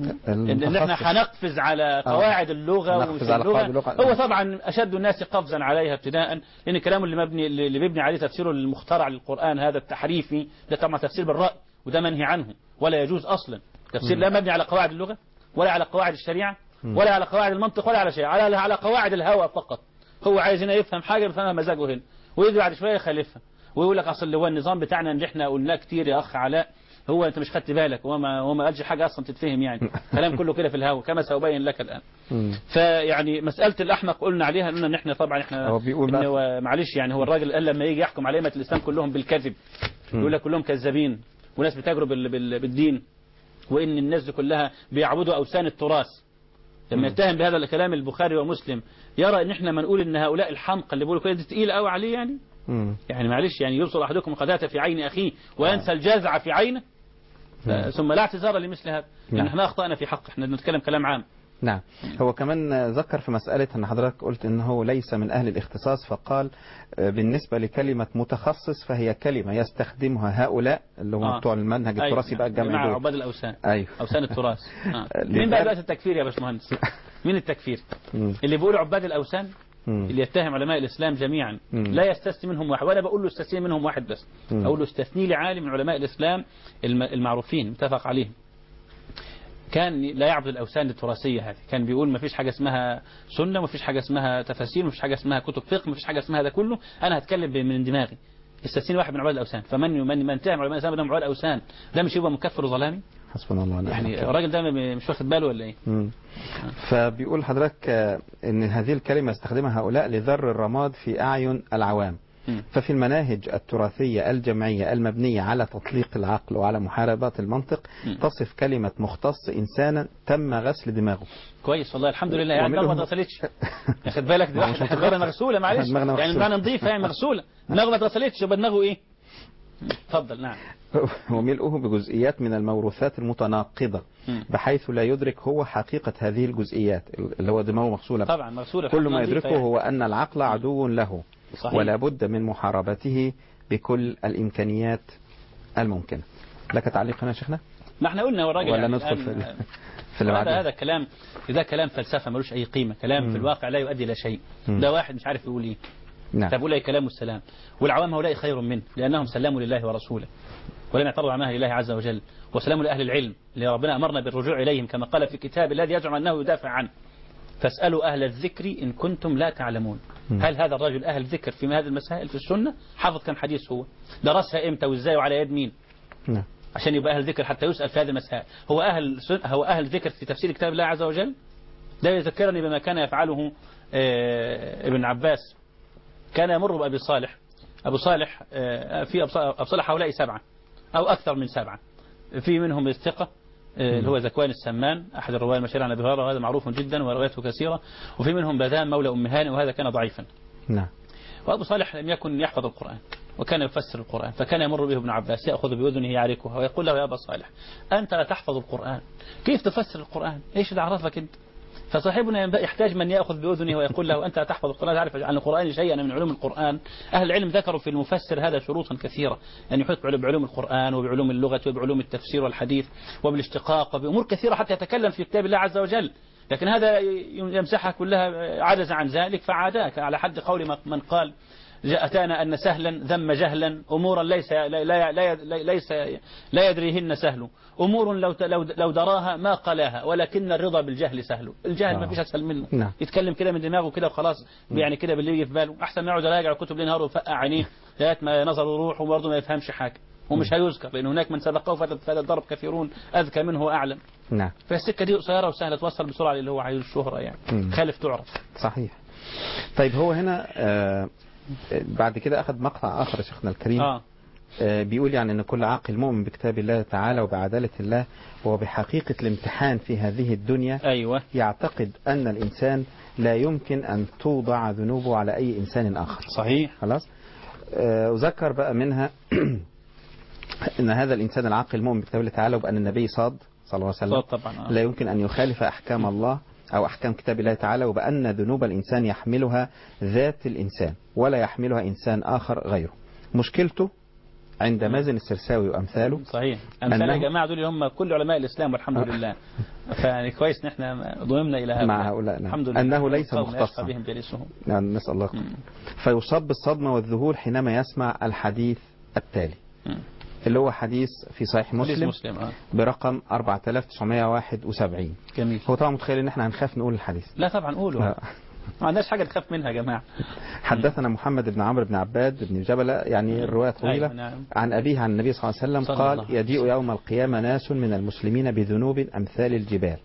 ان احنا المتخصص. هنقفز على قواعد اللغه نقفز ومش على اللغة. قواعد اللغة. هو طبعا اشد الناس قفزا عليها ابتداء لان كلامه اللي مبني اللي بيبني عليه تفسيره المخترع للقران هذا التحريفي ده طبعا تفسير بالراي وده منهي عنه ولا يجوز اصلا تفسير لا مبني على قواعد اللغه ولا على قواعد الشريعه ولا على قواعد المنطق ولا على شيء على على قواعد الهوى فقط هو عايز هنا يفهم حاجه بيفهمها مزاجه هنا ويجي بعد شويه يخالفها ويقول لك اصل اللي هو النظام بتاعنا اللي احنا قلناه كتير يا اخ علاء هو انت مش خدت بالك هو ما هو ما قالش حاجه اصلا تتفهم يعني كلام كله كده في الهوا كما سأبين لك الان مم. فيعني مسألة الأحمق قلنا عليها قلنا إن إحنا طبعا إحنا هو بيقول إن بقى- هو معلش يعني هو الراجل قال لما يجي يحكم على أئمة الإسلام كلهم بالكذب يقول لك كلهم كذابين وناس بتجرب بال- بال- بالدين وإن الناس دي كلها بيعبدوا أوثان التراث لما يتهم بهذا الكلام البخاري ومسلم يرى إن إحنا ما نقول إن هؤلاء الحمقى اللي بيقولوا كده دي تقيل قوي عليه يعني مم. يعني معلش يعني يبصر أحدكم القذاة في عين أخيه وينسى الجازع في عينه نعم. ثم لا اعتذار لمثل هذا نعم. يعني احنا أخطأنا في حق احنا نتكلم كلام عام نعم هو كمان ذكر في مسألة أن حضرتك قلت أنه ليس من أهل الاختصاص فقال آه، بالنسبة لكلمة متخصص فهي كلمة يستخدمها هؤلاء اللي هم آه. بتوع المنهج أيوة. التراثي بقى جماعة الجامعي دول. عباد الأوثان أيوه أوثان التراث آه. لذلك- مين بقى دلوقتي التكفير يا باشمهندس مين التكفير مم. اللي بيقولوا عباد الأوثان مم. اللي يتهم علماء الإسلام جميعا مم. لا يستثني منهم واحد ولا بقول له استثني منهم واحد بس مم. أقول له استثني لي عالم من علماء الإسلام الم- المعروفين متفق عليهم كان لا يعبد الأوثان التراثية هذه كان بيقول ما فيش حاجة اسمها سنة ما فيش حاجة اسمها تفاسير ما فيش حاجة اسمها كتب فقه ما فيش حاجة اسمها ده كله أنا هتكلم ب- من دماغي استثني واحد من عباد الأوثان فمن من من اتهم علماء الإسلام انهم عباد الأوثان ده مش يبقى مكفر وظلامي حسبنا الله ونعم يعني الوكيل. الراجل ده م- مش واخد باله ولا ايه مم. فبيقول حضرتك آه، ان هذه الكلمة يستخدمها هؤلاء لذر الرماد في اعين العوام مم. ففي المناهج التراثية الجمعية المبنية على تطليق العقل وعلى محاربات المنطق مم. تصف كلمة مختص إنسانا تم غسل دماغه كويس والله الحمد لله يعني ومنهم- دماغه ما اتغسلتش ياخد بالك دي ما هو مش واحده هتتغسل. دماغها مغسوله معلش دماغنا يعني مغسولة. دماغنا نظيفه يعني مغسوله دماغه ما اتغسلتش يبقى دماغه ايه اتفضل نعم وملؤه بجزئيات من الموروثات المتناقضة مم. بحيث لا يدرك هو حقيقة هذه الجزئيات اللي هو دماغه مغسولة طبعا مغسوله كل الحمد ما لله يدركه نظيفة يعني. هو أن العقل عدو له صحيح. ولا بد من محاربته بكل الإمكانيات الممكنة لك تعليق هنا يا شيخنا ما احنا قلنا والراجل ولا يعني ندخل الآن- في ال- في اللي هذا بعدين هذا كلام ده كلام فلسفه ملوش اي قيمه كلام مم. في الواقع لا يؤدي الى شيء مم. ده واحد مش عارف يقول ايه نعم طب أولئك كلام السلام والعوام هؤلاء خير منه لأنهم سلموا لله ورسوله ولم يعترضوا عماها لله عز وجل وسلموا لأهل العلم اللي ربنا أمرنا بالرجوع إليهم كما قال في كتاب الذي يزعم أنه يدافع عنه فاسألوا أهل الذكر إن كنتم لا تعلمون مم. هل هذا الرجل أهل ذكر في هذه المسائل في السنة حافظ كم حديث هو درسها إمتى وإزاي وعلى يد مين نعم عشان يبقى أهل ذكر حتى يسأل في هذه المسائل هو أهل سن... هو أهل ذكر في تفسير كتاب الله عز وجل ده يذكرني بما كان يفعله آه، ابن عباس كان يمر بأبي صالح أبو صالح آه، في أبو صالح- أبو صالح هؤلاء سبعة أو أكثر من سبعة في منهم الثقة آه، اللي هو زكوان السمان أحد الرواة المشهورة عن أبي هريرة وهذا معروف جدا وروايته كثيرة وفي منهم بذان مولى أم هانئ وهذا كان ضعيفا نعم وأبو صالح لم يكن يحفظ القرآن وكان يفسر القرآن فكان يمر به ابن عباس يأخذ بأذنه يعركها ويقول له يا أبا صالح أنت لا تحفظ القرآن كيف تفسر القرآن إيش اللي عرفك أنت فصاحبنا ينبغي- يحتاج من يأخذ بأذنه ويقول له أنت لا تحفظ القرآن تعرف عن القرآن شيئا من علوم القرآن أهل العلم ذكروا في المفسر هذا شروطا كثيرة أن يحيط بعلوم- بعلوم القرآن وبعلوم اللغة وبعلوم التفسير والحديث وبالاشتقاق وبأمور كثيرة حتى يتكلم في كتاب الله عز وجل لكن هذا يمسحها كلها عجز عن ذلك فعاداك على حد قول ما- من قال جاء- أتانا أن سهلا ذم جهلا أمورا ليس لا, لا, لا, ليس لا يدريهن سهل أمور لو ت- لو لو دراها ما قلاها ولكن الرضا بالجهل سهل الجهل ما آه. فيش أسهل منه نعم. يتكلم كده من دماغه كده وخلاص يعني كده باللي يجي في باله أحسن ما يقعد يراجع الكتب لنهار ويفقع عينيه لغاية ما نظره يروح وبرضه ما يفهمش حاجة ومش هيذكر لأن هناك من سبقه فهذا فهذا الضرب كثيرون أذكى منه وأعلم نعم فالسكة دي قصيرة وسهلة توصل بسرعة للي هو عايز الشهرة يعني مم. خالف تعرف صحيح طيب هو هنا آه بعد كده أخذ مقطع آخر يا شيخنا الكريم اه آه، بيقول يعني أن كل عاقل مؤمن بكتاب الله تعالى وبعدالة الله وبحقيقة الامتحان في هذه الدنيا ايوه يعتقد أن الإنسان لا يمكن أن توضع ذنوبه على أي إنسان آخر صحيح خلاص آه، وذكر بقى منها أن هذا الإنسان العاقل مؤمن بكتاب الله تعالى وبأن النبي صاد صلى الله عليه وسلم طبعا آه. لا يمكن أن يخالف أحكام الله أو أحكام كتاب الله تعالى وبأن ذنوب الإنسان يحملها ذات الإنسان ولا يحملها إنسان آخر غيره مشكلته عند مازن السرساوي وأمثاله صحيح امثال يا أنه- جماعه دول هم كل علماء الاسلام والحمد لله فيعني كويس ان احنا ضممنا الى هؤلاء مع هؤلاء نعم. الحمد لله أنه ليس قوم لا يشقى مختصا بهم جليسهم نعم نسأل الله مم. فيصاب بالصدمة والذهول حينما يسمع الحديث التالي مم. اللي هو حديث في صحيح حديث مسلم مسلم اه برقم 4971 جميل هو طبعا متخيل ان احنا هنخاف نقول الحديث لا طبعا قولوا آه. ما عندناش حاجه نخاف منها يا جماعه حدثنا محمد بن عمرو بن عباد بن جبلة يعني الرواية طويلة أيوة نعم. عن أبيه عن النبي صلى الله عليه وسلم صلى الله قال عليه يجيء يوم القيامة ناس من المسلمين بذنوب أمثال الجبال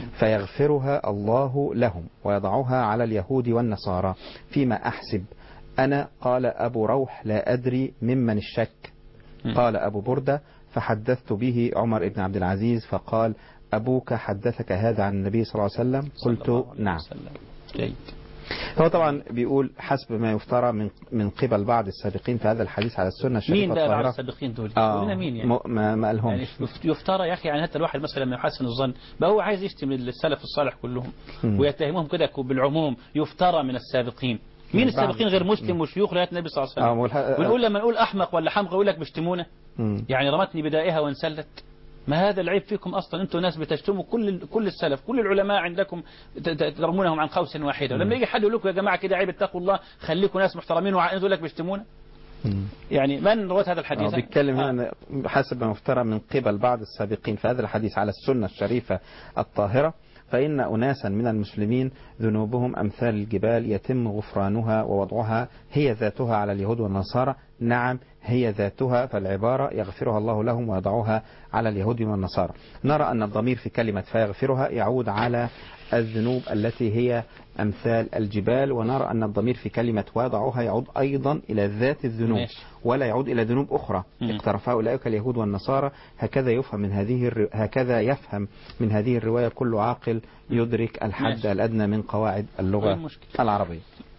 فيغفرها الله لهم ويضعها على اليهود والنصارى فيما أحسب أنا قال أبو روح لا أدري ممن الشك مم. قال أبو بردة فحدثت به عمر بن عبد العزيز فقال أبوك حدثك هذا عن النبي صلى الله عليه وسلم صلى قلت الله عليه نعم وسلم. جيد هو طبعا بيقول حسب ما يفترى من من قبل بعض السابقين في هذا الحديث على السنة الشريفة مين بقى بعد الطاهرة السابقين دول؟ آه قول لنا مين يعني؟ م- ما, ما يعني قالهمش يف- يفترى يا اخي يعني حتى الواحد مثلا لما يحسن الظن بقى هو عايز يشتم السلف الصالح كلهم مم. ويتهمهم كده بالعموم يفترى من السابقين مين من السابقين بعد- غير مسلم وشيوخ لغايه النبي صلى الله عليه آه، وسلم والح- ونقول لما نقول احمق ولا حمقى يقول لك بيشتمونا مم. يعني رمتني بدائها وانسلت ما هذا العيب فيكم اصلا انتم ناس بتشتموا كل كل السلف كل العلماء عندكم ت- ت- ترمونهم عن قوس واحده ولما يجي حد يقول لكم يا جماعه كده عيب اتقوا الله خليكم ناس محترمين وعاقلين يقول لك بيشتمونا مم. يعني من رواه هذا الحديث آه، بيتكلم آه. هنا حسب ما افترى من قبل بعض السابقين في هذا الحديث على السنة الشريفة الطاهرة فإن أناسا من المسلمين ذنوبهم أمثال الجبال يتم غفرانها ووضعها هي ذاتها على اليهود والنصارى نعم هي ذاتها فالعبارة يغفرها الله لهم ويضعها على اليهود والنصارى نرى أن الضمير في كلمة فيغفرها يعود على الذنوب التي هي أمثال الجبال ونرى أن الضمير في كلمة ويضعها يعود أيضا إلى ذات الذنوب ماشي. ولا يعود إلى ذنوب أخرى مم. اقترفها أولئك اليهود والنصارى هكذا يفهم من هذه الر... هكذا يفهم من هذه الرواية كل عاقل يدرك الحد ماشي. الأدنى من قواعد وين اللغة المشكلة؟ العربية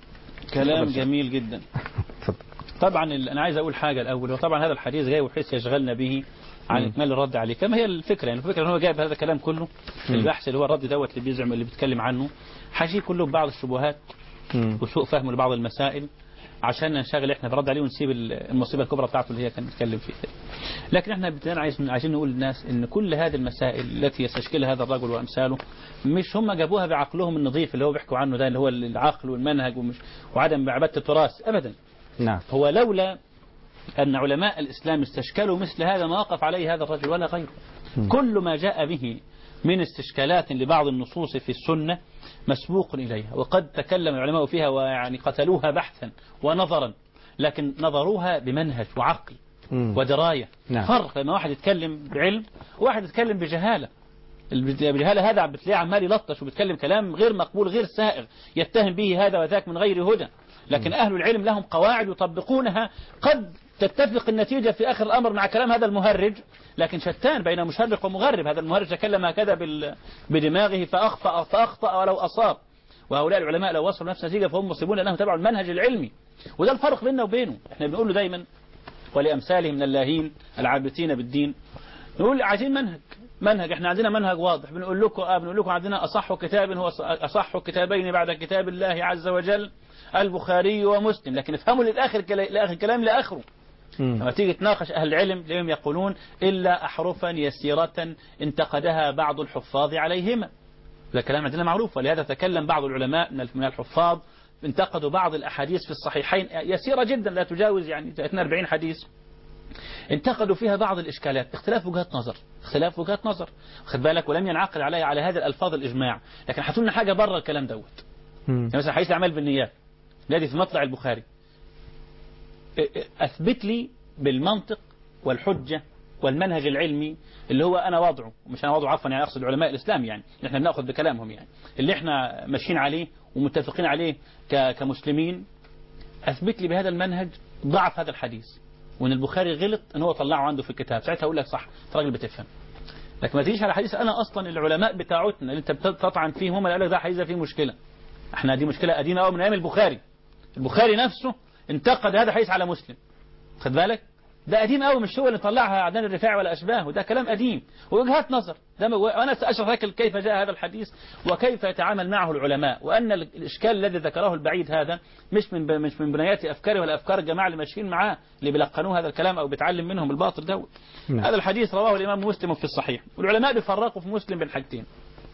كلام اتفضل. جميل جدا اتفضل. طبعا ال- انا عايز اقول حاجه الاول وطبعا هذا الحديث جاي بحيث يشغلنا به عن مم. اكمال الرد عليه كما هي الفكره يعني الفكره ان هو جايب هذا الكلام كله مم. البحث اللي هو الرد دوت اللي بيزعم اللي بيتكلم عنه حاشيه كله ببعض الشبهات مم. وسوء فهم لبعض المسائل عشان نشغل احنا في الرد عليه ونسيب ال- المصيبه الكبرى بتاعته اللي هي كان بيتكلم فيها لكن احنا بدنا عايز عايزين نقول للناس ان كل هذه المسائل التي يستشكلها هذا الرجل وامثاله مش هم جابوها بعقلهم النظيف اللي هو بيحكوا عنه ده اللي هو العقل والمنهج ومش وعدم عباده التراث ابدا نعم هو لولا أن علماء الإسلام استشكلوا مثل هذا ما وقف عليه هذا الرجل ولا غيره مم. كل ما جاء به من استشكالات لبعض النصوص في السنة مسبوق إليها وقد تكلم العلماء فيها ويعني قتلوها بحثا ونظرا لكن نظروها بمنهج وعقل مم. ودراية نعم. فرق لما واحد يتكلم بعلم وواحد يتكلم بجهالة الجهالة هذا بتلاقيه عمال يلطش وبيتكلم كلام غير مقبول غير سائغ يتهم به هذا وذاك من غير هدى لكن أهل العلم لهم قواعد يطبقونها قد تتفق النتيجة في آخر الأمر مع كلام هذا المهرج لكن شتان بين مشرق ومغرب هذا المهرج تكلم هكذا بال- بدماغه فأخطأ فأخطأ ولو أصاب وهؤلاء العلماء لو وصلوا نفس النتيجة فهم مصيبون لأنهم تبعوا المنهج العلمي وده الفرق بيننا وبينه احنا بنقول له دايما ولأمثاله من اللاهين العابثين بالدين نقول عايزين منهج منهج احنا عندنا منهج واضح بنقول لكم اه بنقول لكم عندنا اصح كتاب هو اصح كتابين بعد كتاب الله عز وجل البخاري ومسلم لكن افهموا للاخر كلا- لاخر الكلام لاخره مم. لما تيجي تناقش اهل العلم تلاقيهم يقولون الا احرفا يسيره انتقدها بعض الحفاظ عليهما ده كلام عندنا معروف ولهذا تكلم بعض العلماء من من الحفاظ انتقدوا بعض الاحاديث في الصحيحين يسيره جدا لا تجاوز يعني 42 حديث انتقدوا فيها بعض الإشكالات اختلاف وجهات نظر اختلاف وجهات نظر خد بالك ولم ينعقد عليها على هذه الألفاظ الإجماع لكن هاتوا لنا حاجة بره الكلام دوت مم. يعني مثلا حديث الأعمال بالنيات نادي في مطلع البخاري ا- ا- أثبت لي بالمنطق والحجة والمنهج العلمي اللي هو أنا وضعه مش أنا وضعه عفوا يعني أقصد علماء الإسلام يعني احنا بناخذ بكلامهم يعني اللي احنا ماشيين عليه ومتفقين عليه ك- كمسلمين اثبت لي بهذا المنهج ضعف هذا الحديث وان البخاري غلط ان هو طلعه عنده في الكتاب ساعتها اقول لك صح انت راجل بتفهم لكن ما تجيش على حديث انا اصلا العلماء بتاعتنا اللي انت بتطعن فيهم هم اللي قال لك ده حديث ده فيه مشكله احنا دي مشكله قديمه قوي من ايام البخاري البخاري نفسه انتقد هذا الحديث على مسلم خد بالك ده قديم قوي مش هو اللي طلعها عدنان الرفاعي ولا اشباهه ده كلام قديم ووجهات نظر ده م- وانا ساشرح لك كيف جاء هذا الحديث وكيف يتعامل معه العلماء وان ال- الاشكال الذي ذكره البعيد هذا مش من ب- مش من بنيات افكاره ولا افكار الجماعه اللي ماشيين معاه اللي بيلقنوه هذا الكلام او بيتعلم منهم الباطل دوت نعم. هذا الحديث رواه الامام مسلم في الصحيح والعلماء بيفرقوا في مسلم بين حاجتين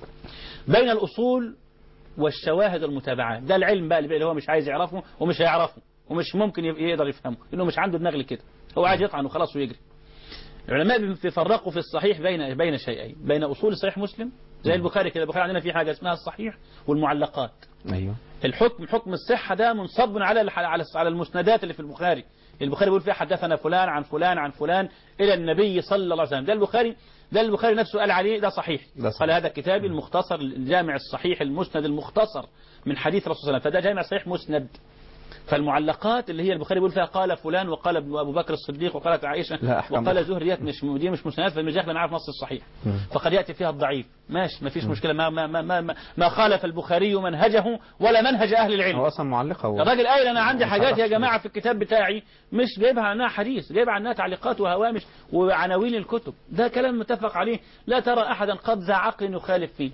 بين الاصول والشواهد المتابعات ده العلم بقى اللي هو مش عايز يعرفه ومش هيعرفه ومش ممكن ي- يقدر يفهمه لانه مش عنده دماغ كده هو عايز يطعن وخلاص ويجري العلماء بيفرقوا في الصحيح بين بين شيئين بين اصول صحيح مسلم زي البخاري كده البخاري عندنا في حاجه اسمها الصحيح والمعلقات ايوه الحكم حكم الصحة ده منصب على الح- على على المسندات اللي في البخاري البخاري بيقول فيها حدثنا فلان عن فلان عن فلان إلى النبي صلى الله عليه وسلم ده البخاري ده البخاري نفسه قال عليه ده صحيح ده صحيح. قال هذا كتابي المختصر الجامع الصحيح المسند المختصر من حديث الرسول صلى الله عليه وسلم فده جامع صحيح مسند فالمعلقات اللي هي البخاري بيقول فيها قال فلان وقال ابو بكر الصديق وقالت عائشه لا، أحكام وقال أخرى. زهري ديت مش دي مش مسندات فمش داخله معاها في نص الصحيح مم. فقد ياتي فيها الضعيف ماشي ما فيش مشكله ما ما ما ما, ما, ما خالف البخاري منهجه ولا منهج اهل العلم هو اصلا معلقه هو الراجل قايل انا عندي ما حاجات يا تعرفش جماعه في الكتاب بتاعي مش جايبها عنها حديث جايبها عنها تعليقات وهوامش وعناوين الكتب ده كلام متفق عليه لا ترى احدا قد ذا عقل يخالف فيه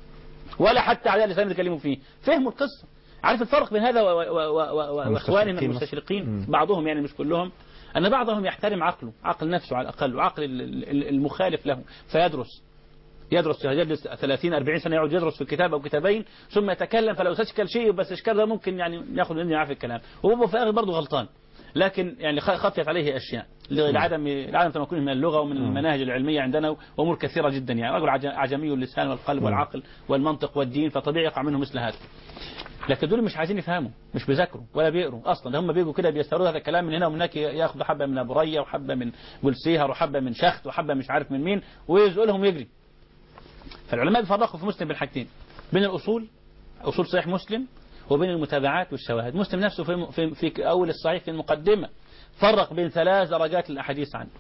ولا حتى اعداء الاسلام يتكلموا فيه فهموا القصه عارف الفرق بين هذا و- و- و- و- واخواننا المستشرقين المستشرقين مم. بعضهم يعني مش كلهم ان بعضهم يحترم عقله عقل نفسه على الاقل وعقل ال- ال- المخالف له فيدرس يدرس يجلس 30 40 سنه يقعد يدرس في كتاب او كتابين ثم يتكلم فلو استشكل شيء بس الاشكال ده ممكن يعني ياخذ مني معاه في الكلام وهو في الاخر برضه غلطان لكن يعني خ- خفيت عليه اشياء لعدم لعدم تمكنه من اللغه ومن المناهج العلميه عندنا وامور كثيره جدا يعني رجل عج- عجمي اللسان والقلب والعقل والمنطق والدين فطبيعي يقع منه مثل هذا لكن دول مش عايزين يفهموا مش بيذاكروا ولا بيقروا اصلا ده هم بيجوا كده بيستوردوا هذا الكلام من هنا ومن هناك ياخدوا حبه من ابو ريه وحبه من بولسيهر وحبه من شخت وحبه مش عارف من مين ويزقوا لهم يجري فالعلماء بيفرقوا في مسلم بين حاجتين بين الاصول اصول صحيح مسلم وبين المتابعات والشواهد مسلم نفسه في, في, في اول الصحيح في المقدمه فرق بين ثلاث درجات الاحاديث عنه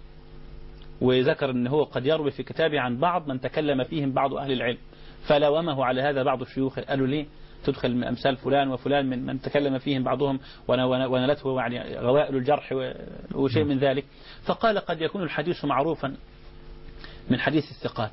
وذكر ان هو قد يروي في كتابه عن بعض من تكلم فيهم بعض اهل العلم فلومه على هذا بعض الشيوخ قالوا ليه تدخل من امثال فلان وفلان من من تكلم فيهم بعضهم ون- ون- ونالته يعني غوائل الجرح و- وشيء من ذلك فقال قد يكون الحديث معروفا من حديث الثقات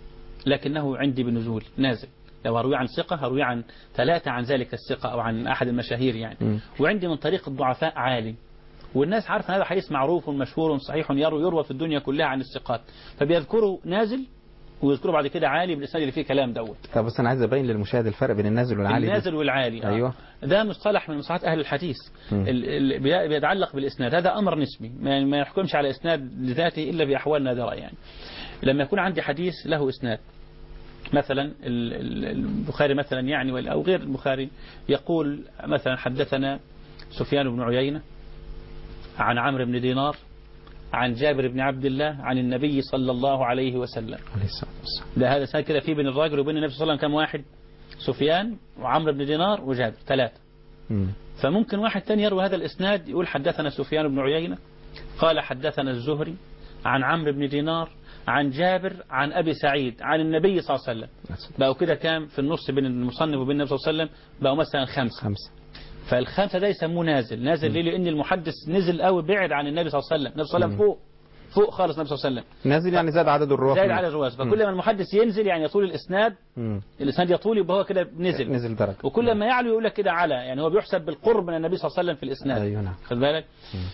لكنه عندي بنزول نازل لو هروي عن ثقة هروي عن ثلاثة عن ذلك الثقة أو عن أحد المشاهير يعني مم. وعندي من طريق الضعفاء عالي والناس عارفة أن هذا حديث معروف مشهور صحيح يروى يروى في الدنيا كلها عن الثقات فبيذكروا نازل ويذكروا بعد كده عالي بالإسناد اللي فيه كلام دوت طب بس انا عايز ابين للمشاهد الفرق بين النازل والعالي ده. النازل والعالي آه. أيوة. ده مصطلح من مصطلحات أهل الحديث مم. ال- ال- بي- بيتعلق بالإسناد هذا أمر نسبي ما ما يحكمش على إسناد لذاته إلا بأحوال نادرة يعني لما يكون عندي حديث له إسناد مثلا ال- ال- البخاري مثلا يعني ولا- أو غير البخاري يقول مثلا حدثنا سفيان بن عيينة عن عمرو بن دينار عن جابر بن عبد الله عن النبي صلى الله عليه وسلم عليه الصلاة والسلام. ده هذا سنة كده في بين الراجل وبين النبي صلى الله عليه وسلم كم واحد سفيان وعمرو بن دينار وجابر ثلاثة مم. فممكن واحد تاني يروي هذا الإسناد يقول حدثنا سفيان بن عيينة قال حدثنا الزهري عن عمرو بن دينار عن جابر عن أبي سعيد عن النبي صلى الله عليه وسلم بقوا كده كام في النص بين المصنف وبين النبي صلى الله عليه وسلم بقوا مثلا خمسة خمسة فالخمسة ده يسموه نازل نازل ليه لأن المحدث نزل قوي بعد عن النبي صلى الله عليه وسلم النبي صلى الله عليه وسلم فوق فوق خالص النبي صلى الله عليه وسلم نازل يعني زاد عدد الروح زائد منه. على الرواز فكل ما المحدث ينزل يعني يطول الإسناد مم. الإسناد يطول يبقى هو كده نزل نزل درجة وكل ما يعلو يقول لك كده على يعني هو بيحسب بالقرب من النبي صلى الله عليه وسلم في الإسناد أيوة نعم خد بالك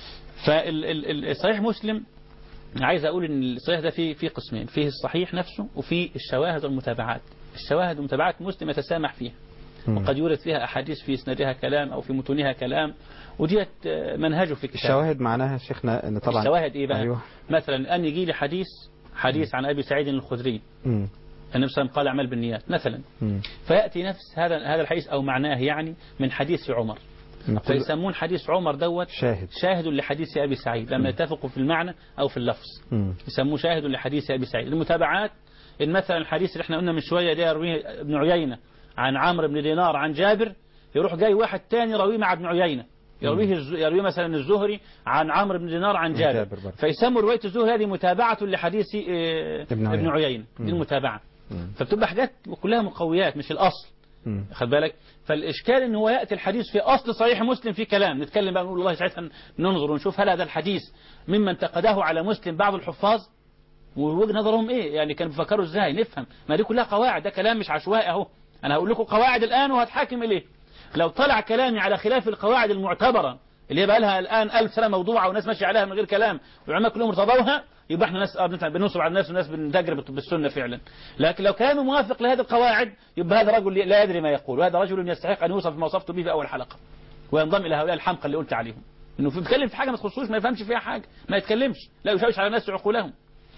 فالصحيح مسلم عايز اقول ان الصحيح ده فيه فيه قسمين فيه الصحيح نفسه وفيه الشواهد والمتابعات الشواهد والمتابعات مسلم يتسامح فيها مم. وقد يورد فيها احاديث في اسنادها كلام او في متونها كلام وديت آه، منهجه في كتاب الشواهد معناها شيخنا ان طبعا الشواهد ايه بقى أيوة. مثلا ان يجي لي حديث حديث عن ابي سعيد الخدري مم. النبي صلى الله عليه وسلم قال اعمال بالنيات مثلا مم. فياتي نفس هذا هذا الحديث او معناه يعني من حديث عمر نقول فيسمون حديث عمر دوت شاهد شاهد لحديث ابي سعيد لما يتفقوا في المعنى او في اللفظ مم. يسموه شاهد لحديث ابي سعيد المتابعات إن مثلا الحديث اللي احنا قلنا من شويه ده يرويه ابن عيينه عن عمرو بن دينار عن جابر يروح جاي واحد تاني راويه مع ابن عيينه يرويه الز- يرويه مثلا الزهري عن عمرو بن دينار عن جابر جابر برضه. فيسموا روايه الزهري هذه متابعه لحديث آه، ابن ابن عيينة. عيينه دي مم. المتابعه مم. فبتبقى حاجات كلها مقويات مش الاصل مم. خد بالك فالاشكال ان هو ياتي الحديث في اصل صحيح مسلم في كلام نتكلم بقى نقول والله ساعتها ننظر ونشوف هل هذا الحديث ممن انتقده على مسلم بعض الحفاظ ووجه نظرهم ايه يعني كانوا بيفكروا ازاي نفهم ما دي كلها قواعد ده كلام مش عشوائي اهو انا هقول لكم قواعد الان وهتحاكم اليه لو طلع كلامي على خلاف القواعد المعتبره اللي هي بقى لها الان ألف سنه موضوعه والناس ماشيه عليها من غير كلام والعلماء كلهم ارتضوها يبقى احنا ناس آه بنتع- بننصب على الناس والناس بنتجرب بالسنه فعلا لكن لو كان موافق لهذه القواعد يبقى هذا رجل لا يدري ما يقول وهذا رجل يستحق ان يوصف ما وصفت به في اول حلقه وينضم الى هؤلاء الحمقى اللي قلت عليهم انه في بيتكلم في حاجه ما تخصوش ما يفهمش فيها حاجه ما يتكلمش لا يشوش على الناس عقولهم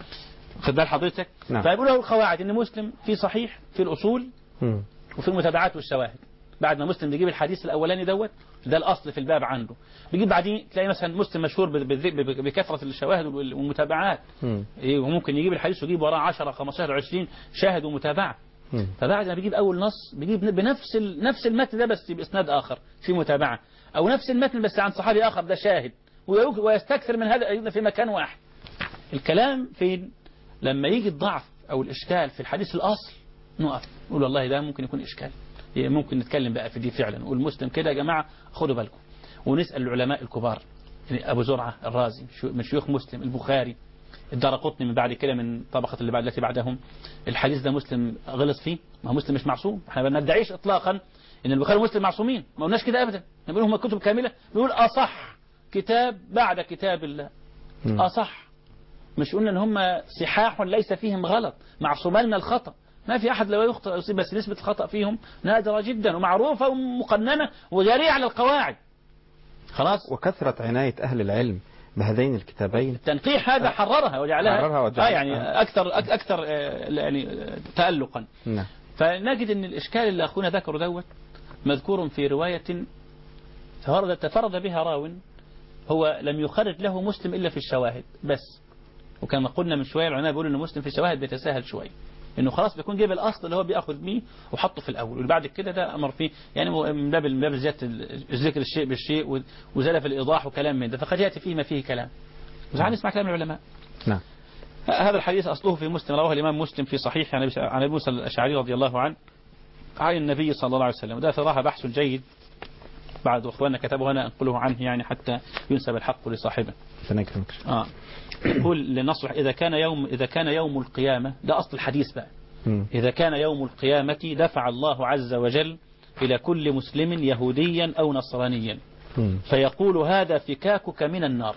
خد بال حضرتك نعم. فيقول له القواعد ان مسلم في صحيح في الاصول مم. وفي المتابعات والشواهد بعد ما مسلم بيجيب الحديث الاولاني دوت ده الاصل في الباب عنده بيجيب بعدين تلاقي مثلا مسلم مشهور ب- ب- ب- بكثره الشواهد وال- والمتابعات مم. إيه، وممكن يجيب الحديث ويجيب وراه 10 15 20 شاهد ومتابعه مم. فبعد ما بيجيب اول نص بيجيب بنفس ال... نفس المتن ده بس باسناد اخر في متابعه او نفس المتن بس عن صحابي اخر ده شاهد ويك- ويستكثر من هذا أيضا في مكان واحد الكلام فين لما يجي الضعف او الاشكال في الحديث الاصل نقف نقول والله ده ممكن يكون اشكال إيه، ممكن نتكلم بقى في دي فعلا والمسلم كده يا جماعه خدوا بالكم ونسال العلماء الكبار يعني ابو زرعه الرازي شو- من شيوخ مسلم البخاري الدارقطني من بعد كده من طبقة اللي بعد التي بعدهم الحديث ده مسلم غلط فيه ما هو مسلم مش معصوم احنا ما بندعيش اطلاقا ان البخاري ومسلم معصومين ما قلناش كده ابدا بنقول هم كتب كاملة بنقول اصح كتاب بعد كتاب الله مم. اصح مش قلنا ان هم صحاح ليس فيهم غلط معصومان من الخطأ ما في احد لا يخطئ يصيب بس نسبة الخطأ فيهم نادرة جدا ومعروفة ومقننة وجارية على القواعد خلاص وكثرة عناية أهل العلم بهذين الكتابين التنقيح هذا حررها وجعلها حررها وجعلها. آه يعني اكثر أك- اكثر آه، يعني آه، تألقا نعم فنجد ان الاشكال اللي اخونا ذكره دوت مذكور في رواية تفرد تفرد بها راو هو لم يخرج له مسلم الا في الشواهد بس وكما قلنا من شويه العلماء بيقولوا ان مسلم في الشواهد بيتساهل شويه انه خلاص بيكون جايب الاصل اللي هو بياخذ بيه وحطه في الاول واللي بعد كده ده امر فيه يعني من باب من باب زياده ال- ذكر الشيء بالشيء و- وزلف الايضاح وكلام من ده فقد ياتي فيه ما فيه كلام وساعات نسمع كلام العلماء نعم هذا الحديث أصله في مسلم رواه الإمام مسلم في صحيح عن أبي- عن أبي موسى الأشعري رضي الله عنه عن النبي صلى الله عليه وسلم وده صراحة بحث جيد بعد أخواننا كتبوا هنا أنقله عنه يعني حتى ينسب الحق لصاحبه ربنا يكرمك آه. يقول لنصح إذا كان يوم إذا كان يوم القيامة ده أصل الحديث بقى مم. إذا كان يوم القيامة دفع الله عز وجل إلى كل مسلم يهوديا أو نصرانيا مم. فيقول هذا فكاكك من النار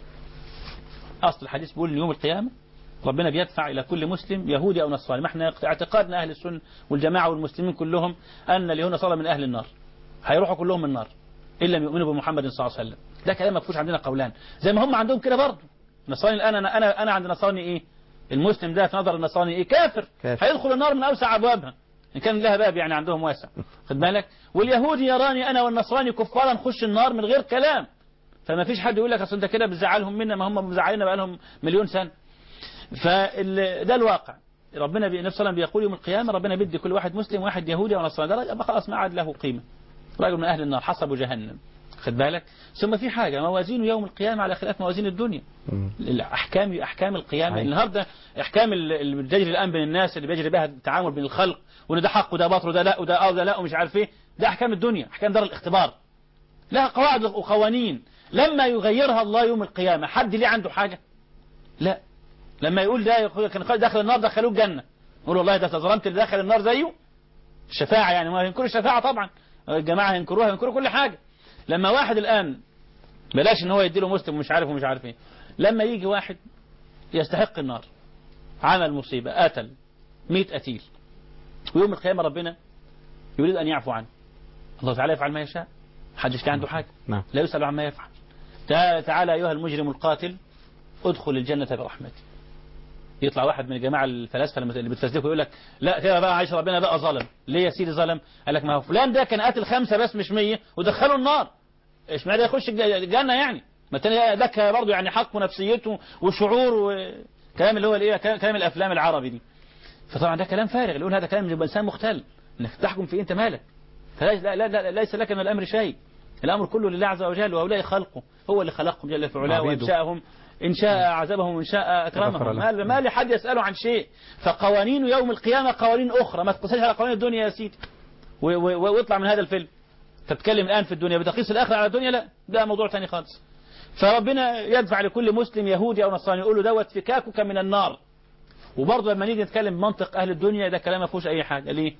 أصل الحديث بيقول إن يوم القيامة ربنا بيدفع إلى كل مسلم يهودي أو نصراني ما احنا اعتقادنا أهل السنة والجماعة والمسلمين كلهم أن اليهود نصارى من أهل النار هيروحوا كلهم من النار إن لم يؤمنوا بمحمد صلى الله عليه وسلم ده كلام ما فيهوش عندنا قولان زي ما هم عندهم كده برضه النصراني الآن أنا أنا أنا عند النصراني إيه المسلم ده في نظر النصراني إيه كافر, كافر. هيدخل النار من أوسع أبوابها إن كان لها باب يعني عندهم واسع خد بالك واليهودي يراني أنا والنصراني كفارا نخش النار من غير كلام فما فيش حد يقول لك اصل انت كده بتزعلهم منا ما هم مزعلينا بقى لهم مليون سنه فده الواقع ربنا بي... نفس السلام بيقول يوم القيامه ربنا بيدي كل واحد مسلم واحد يهودي ونصراني ده يبقى خلاص ما عاد له قيمه راجل من اهل النار حسب جهنم خد بالك ثم في حاجه موازين يوم القيامه على خلاف موازين الدنيا مم. الاحكام احكام القيامه صحيح. النهارده احكام ال- اللي بتجري الان بين الناس اللي بيجري بها التعامل بين الخلق وان ده حق وده باطل وده لا وده اه وده لا ومش عارف ايه ده احكام الدنيا احكام دار الاختبار لها قواعد وقوانين لما يغيرها الله يوم القيامه حد ليه عنده حاجه لا لما يقول ده يقول كان قال داخل النار دخلوه الجنه يقول والله ده ظلمت اللي داخل النار زيه الشفاعه يعني ما ينكروا الشفاعه طبعا الجماعه ينكروها ينكروا كل حاجه لما واحد الان بلاش ان هو يديله مسلم ومش عارف ومش عارف ايه لما يجي واحد يستحق النار عمل مصيبة قتل مئة قتيل ويوم القيامة ربنا يريد أن يعفو عنه الله تعالى يفعل ما يشاء محدش كان عنده حاجة نعم لا يسأل عما يفعل تعالى, تعالى أيها المجرم القاتل ادخل الجنة برحمتي يطلع واحد من الجماعة الفلاسفة لما اللي بتفسدكوا يقول لك لا كده بقى عايش ربنا بقى ظلم ليه يا سيدي ظلم قال لك ما هو فلان ده كان قاتل خمسة بس مش مية ودخله النار ايش معنى يخش الج- الجنة يعني ما التاني ده كان برضه يعني حق ونفسيته وشعور وكلام اللي هو الايه كلام كلام الافلام العربي دي فطبعا ده كلام فارغ اللي يقول هذا كلام يبقى انسان مختل انك تحكم في إيه؟ انت مالك فلا لا لا لا ليس لك من الامر شيء الأمر كله لله عز وجل وهؤلاء خلقه هو اللي خلقهم جل في علاه عبيده. وانشاهم إن شاء عذبهم وإن شاء غفر أكرمهم لهم. ما ما لحد يسأله عن شيء فقوانين يوم القيامة قوانين أخرى ما تقصيش على قوانين الدنيا يا سيدي و- و- واطلع من هذا الفيلم تتكلم الآن في الدنيا بتقيس الآخرة على الدنيا لا ده موضوع ثاني خالص فربنا يدفع لكل مسلم يهودي أو نصراني يقول له دوت فكاكك من النار وبرضه لما نيجي نتكلم بمنطق أهل الدنيا ده كلام ما فيهوش أي حاجة ليه؟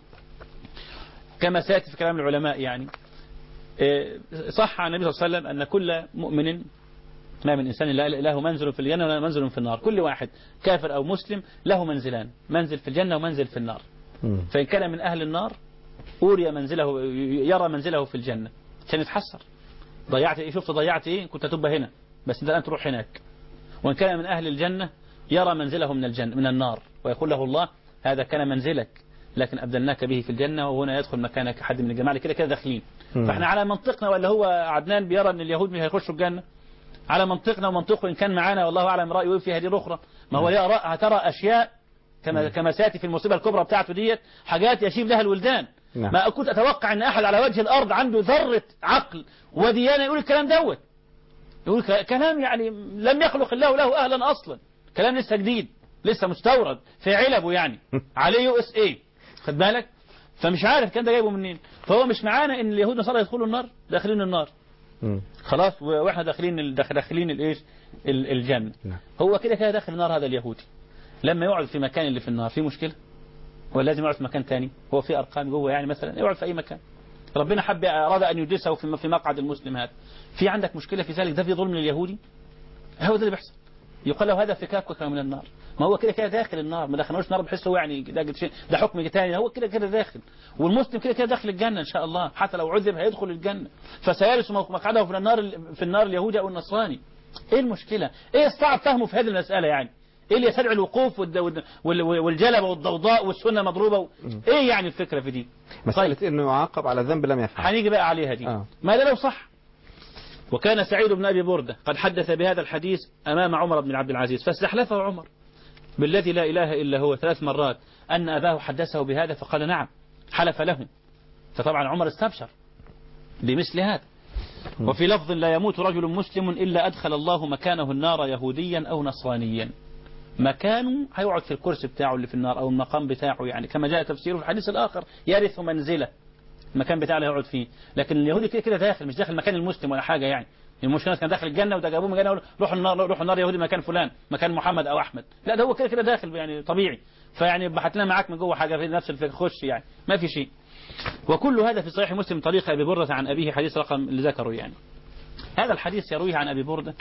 كما سيأتي في كلام العلماء يعني إيه، صح عن النبي صلى الله عليه وسلم أن كل مؤمن ما من إنسان لا- له منزل في الجنة ولا منزل في النار كل واحد كافر أو مسلم له منزلان منزل في الجنة ومنزل في النار مم. فإن كان من أهل النار أوري منزله يرى منزله في الجنة عشان يتحسر ضيعت إيه شفت ضيعت إيه كنت هتبقى هنا بس أنت الآن تروح هناك وإن كان من أهل الجنة يرى منزله من الجنة من النار ويقول له الله هذا كان منزلك لكن أبدلناك به في الجنة وهنا يدخل مكانك حد من الجماعة كده كده داخلين مم. فاحنا على منطقنا ولا هو عدنان بيرى ان اليهود مش هيخشوا الجنة على منطقنا ومنطقه إن كان معانا والله أعلم رأيه في هذه الأخرى ما هو يرى هترى أشياء كما كما سيأتي في المصيبة الكبرى بتاعته ديت حاجات يشيب لها الولدان نعم. ما كنت أتوقع أن أحد على وجه الأرض عنده ذرة عقل وديانة يقول الكلام دوت يقول ك- كلام يعني لم يخلق الله له أهلا أصلا كلام لسه جديد لسه مستورد في علبه يعني عليه يو اس اي خد بالك فمش عارف كان ده جايبه منين فهو مش معانا ان اليهود والنصارى يدخلوا النار داخلين النار مم. خلاص و- واحنا داخلين ال- داخل- داخلين الايش ال- الجنه نعم. هو كده كده داخل النار هذا اليهودي لما يقعد في مكان اللي في النار في مشكله ولا لازم يقعد في مكان تاني هو في ارقام جوه يعني مثلا يقعد في اي مكان ربنا حب اراد ان يجلسه في في مقعد المسلم هذا في عندك مشكله في ذلك ده في ظلم لليهودي هو ده اللي بيحصل يقال له هذا فكاكك من النار ما هو كده كده داخل النار ما دخلوش نار بحس هو يعني ده, شيء- ده حكم تاني هو كده كده داخل والمسلم كده كده داخل الجنه ان شاء الله حتى لو عذب هيدخل الجنه فسيرث مقعده في النار في النار اليهودي او النصراني ايه المشكله ايه الصعب فهمه في هذه المساله يعني ايه اللي يستدعي الوقوف والد- وال- وال- والجلبه والضوضاء والسنه مضروبه و... ايه يعني الفكره في دي مسألة انه يعاقب على ذنب لم يفعل هنيجي بقى عليها دي آه. ماذا لو صح وكان سعيد بن أبي بردة قد حدث بهذا الحديث أمام عمر بن عبد العزيز فاستحلفه عمر بالذي لا إله إلا هو ثلاث مرات أن أباه حدثه بهذا فقال نعم حلف له فطبعا عمر استبشر بمثل هذا وفي لفظ لا يموت رجل مسلم إلا أدخل الله مكانه النار يهوديا أو نصرانيا مكانه هيقعد في الكرسي بتاعه اللي في النار أو المقام بتاعه يعني كما جاء تفسيره في الحديث الآخر يرث منزله المكان بتاعه اللي هيقعد فيه لكن اليهودي كده كده داخل مش داخل مكان المسلم ولا حاجه يعني المشكله كان داخل الجنه وده جابوه من الجنه روحوا النار روحوا النار يهودي مكان فلان مكان محمد او احمد لا ده هو كده كده داخل يعني طبيعي فيعني بحت لنا معاك من جوه حاجه في نفس الفكره خش يعني ما في شيء وكل هذا في صحيح مسلم طريق ابي برده عن ابيه حديث رقم اللي ذكره يعني هذا الحديث يرويه عن ابي برده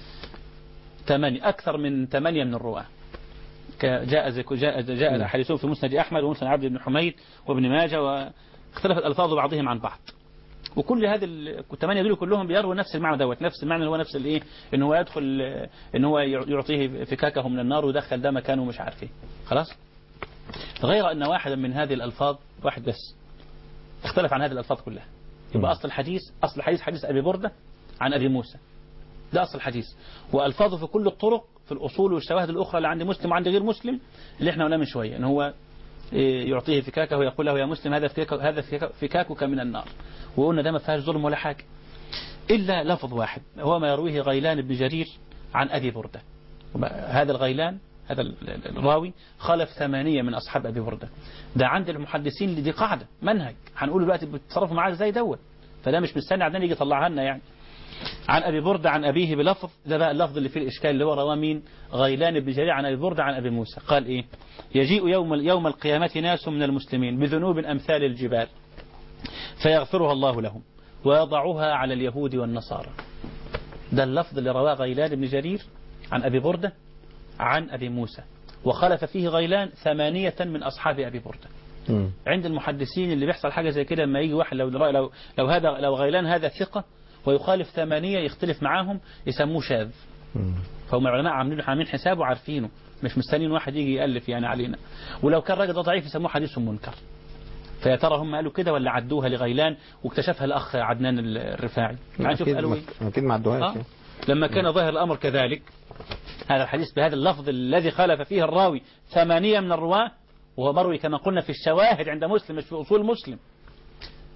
ثمانية أكثر من ثمانية من الرواة ك- جاء زك- جاء جاء الحديث في مسند أحمد ومسند عبد بن حميد وابن ماجه واختلفت ألفاظ بعضهم عن بعض وكل هذه ال- الثمانية دول كلهم بيروا نفس المعنى دوت نفس المعنى اللي هو نفس الايه ان هو يدخل آه، ان هو يعطيه فكاكه من النار ويدخل ده مكانه مش عارف ايه خلاص غير ان واحدا من هذه الالفاظ واحد بس اختلف عن هذه الالفاظ كلها يبقى اصل الحديث اصل الحديث حديث ابي برده عن ابي موسى ده اصل الحديث والفاظه في كل الطرق في الاصول والشواهد الاخرى اللي عند مسلم وعند غير مسلم اللي احنا قلنا من شويه ان هو إيه، يعطيه فكاكه ويقول له يا مسلم هذا فكاك هذا فكاك- فكاكك من النار وقلنا ده ما فيهاش ظلم ولا حاجه الا لفظ واحد هو ما يرويه غيلان بن جرير عن ابي برده هذا الغيلان هذا ال- ال- الراوي خالف ثمانية من أصحاب أبي بردة ده عند المحدثين دي قاعدة منهج هنقول دلوقتي بتتصرفوا معاه ازاي دوت فده مش مستني عدنان يجي يطلعها لنا يعني عن أبي بردة عن أبيه بلفظ ده بقى اللفظ اللي فيه الإشكال اللي هو رواه مين غيلان بن جرير عن أبي بردة عن أبي موسى قال إيه يجيء يوم يوم القيامة ناس من المسلمين بذنوب أمثال الجبال فيغفرها الله لهم ويضعها على اليهود والنصارى ده اللفظ اللي رواه غيلان بن جرير عن أبي بردة عن أبي موسى وخلف فيه غيلان ثمانية من أصحاب أبي بردة مم. عند المحدثين اللي بيحصل حاجة زي كده لما يجي واحد لو لو لو هذا لو غيلان هذا ثقة ويخالف ثمانية يختلف معاهم يسموه شاذ مم. فهم العلماء عاملين عاملين حسابه وعارفينه مش مستنيين واحد يجي يألف يعني علينا ولو كان راجل ده ضعيف يسموه حديث منكر فيا ترى هم قالوا كده ولا عدوها لغيلان واكتشفها الأخ عدنان الرفاعي تعال نشوف أكيد قالوا ايه ما- أكيد ما عدوهاش آه. لما كان ظاهر الأمر كذلك هذا الحديث بهذا اللفظ الذي خالف فيه الراوي ثمانية من الرواة وهو مروي كما قلنا في الشواهد عند مسلم مش في أصول مسلم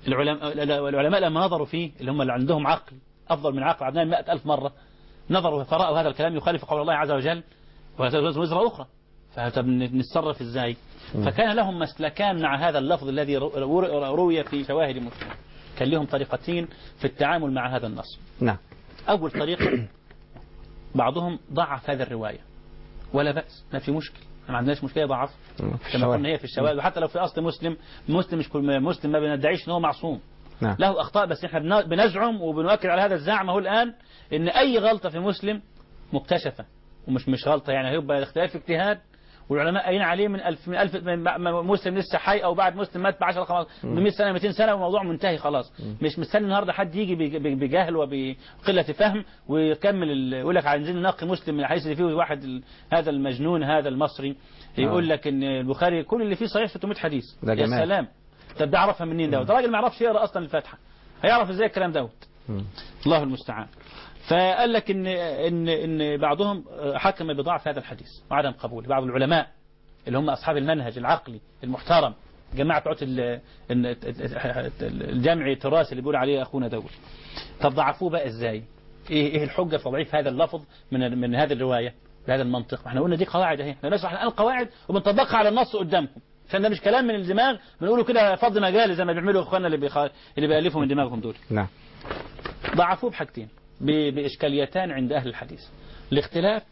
العلماء, العلماء لما نظروا فيه اللي هم اللي عندهم عقل أفضل من عقل عدنان مئة ألف مرة نظروا فرأوا هذا الكلام يخالف قول الله عز وجل وتزوج وزر أخرى فطب نتصرف ازاي فكان لهم مسلكان مع هذا اللفظ الذي رو- روي في شواهد مسلم كان لهم طريقتين في التعامل مع هذا النص نعم أول طريقة بعضهم ضعف هذه الرواية ولا بأس ما في مشكل ما عندناش مشكلة ضعف في كما الشواهد. قلنا هي في الشواهد وحتى لو في أصل مسلم مسلم مش كل مسلم ما بندعيش ان هو معصوم نعم له أخطاء بس احنا بن- بنزعم وبنؤكد على هذا الزعم هو الآن ان أي غلطة في مسلم مكتشفة ومش مش غلطة يعني هيبقى اختلاف اجتهاد والعلماء قايلين عليه من ألف من ألف من ب- من مسلم لسه حي أو بعد مسلم مات ب 10 خلاص ب 100 سنة 200 سنة والموضوع منتهي خلاص مش مستني النهارده حد يجي بج- بج- بجهل وبقلة فهم ويكمل ال- يقول لك عايزين ننقي مسلم من الحديث اللي فيه واحد ال- هذا المجنون هذا المصري يقول لك ان البخاري كل اللي فيه صحيح 600 حديث ده يا جمال. سلام طب ده عرفها منين دوت ده راجل ما يعرفش يقرا اصلا الفاتحه هيعرف ازاي الكلام دوت مم. الله المستعان فقال لك ان ان ان بعضهم حكم بضعف هذا الحديث وعدم قبوله بعض العلماء اللي هم اصحاب المنهج العقلي المحترم جماعه بتوع ال- ال- الجمع التراثي اللي بيقول عليه اخونا دول طب ضعفوه بقى ازاي؟ ايه ايه الحجه في تضعيف هذا اللفظ من من هذه الروايه بهذا المنطق؟ ما احنا قلنا دي قواعد اهي احنا بنشرح الان قواعد وبنطبقها على النص قدامكم عشان ده مش كلام من الدماغ بنقوله كده فض مجال زي ما بيعملوا اخواننا اللي بيخ... اللي بيالفوا من دماغهم دول نعم ضعفوه بحاجتين ب- بإشكاليتان عند أهل الحديث الاختلاف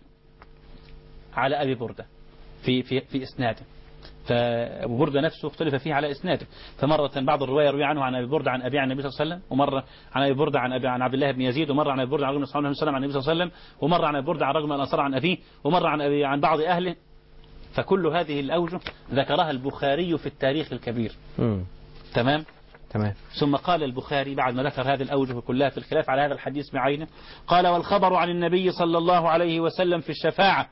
على أبي بردة في في في إسناده فأبو بردة نفسه اختلف فيه على إسناده فمرة بعض الرواية يروي عنه عن أبي بردة عن أبي عن النبي صلى الله عليه وسلم ومرة عن أبي بردة عن أبي عن عبد الله بن يزيد ومرة عن أبي بردة عن رجل صلى الله عليه وسلم عن النبي صلى الله عليه وسلم ومرة عن أبي بردة عن رجل من الأنصار عن أبيه ومرة عن أبي عن بعض أهله فكل هذه الأوجه ذكرها البخاري في التاريخ الكبير مم. تمام تمام ثم قال البخاري بعد ما ذكر هذه الأوجه كلها في الخلاف على هذا الحديث بعينه قال والخبر عن النبي صلى الله عليه وسلم في الشفاعة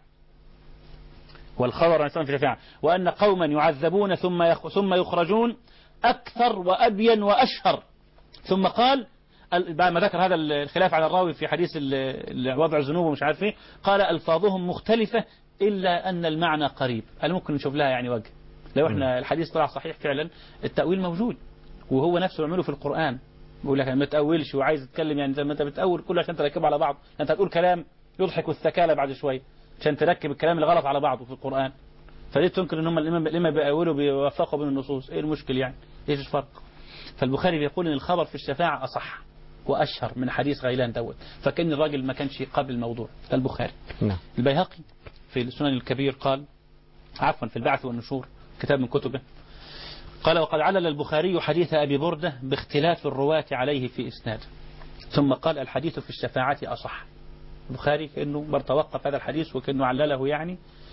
والخبر عن الإسلام في الشفاعة وأن قوما يعذبون ثم يخ ثم يخرجون أكثر وأبين وأشهر ثم قال ال- بعد ما ذكر هذا الخلاف على الراوي في حديث ال- ال- وضع الذنوب ومش عارف ايه قال ألفاظهم مختلفة إلا أن المعنى قريب هل ممكن نشوف لها يعني وجه لو احنا الحديث طلع صحيح فعلا التأويل موجود وهو نفسه يعمله في القرآن بيقول لك ما تأولش وعايز تتكلم يعني زي ما انت بتأول كله عشان تركبه على بعض انت هتقول كلام يضحك الثكالة بعد شوية عشان تركب الكلام الغلط على بعضه في القرآن فليه تنكر ان هم لما لما بيأولوا بيوفقوا بين النصوص ايه المشكل يعني ايش الفرق فالبخاري بيقول ان الخبر في الشفاعة اصح واشهر من حديث غيلان دوت فكان الراجل ما كانش قبل الموضوع ده البخاري نعم البيهقي في السنن الكبير قال عفوا في البعث والنشور كتاب من كتبه قال وقد علل البخاري حديث أبي بردة باختلاف الرواة عليه في إسناده ثم قال الحديث في الشفاعة أصح البخاري كأنه بر توقف هذا الحديث وكأنه علله يعني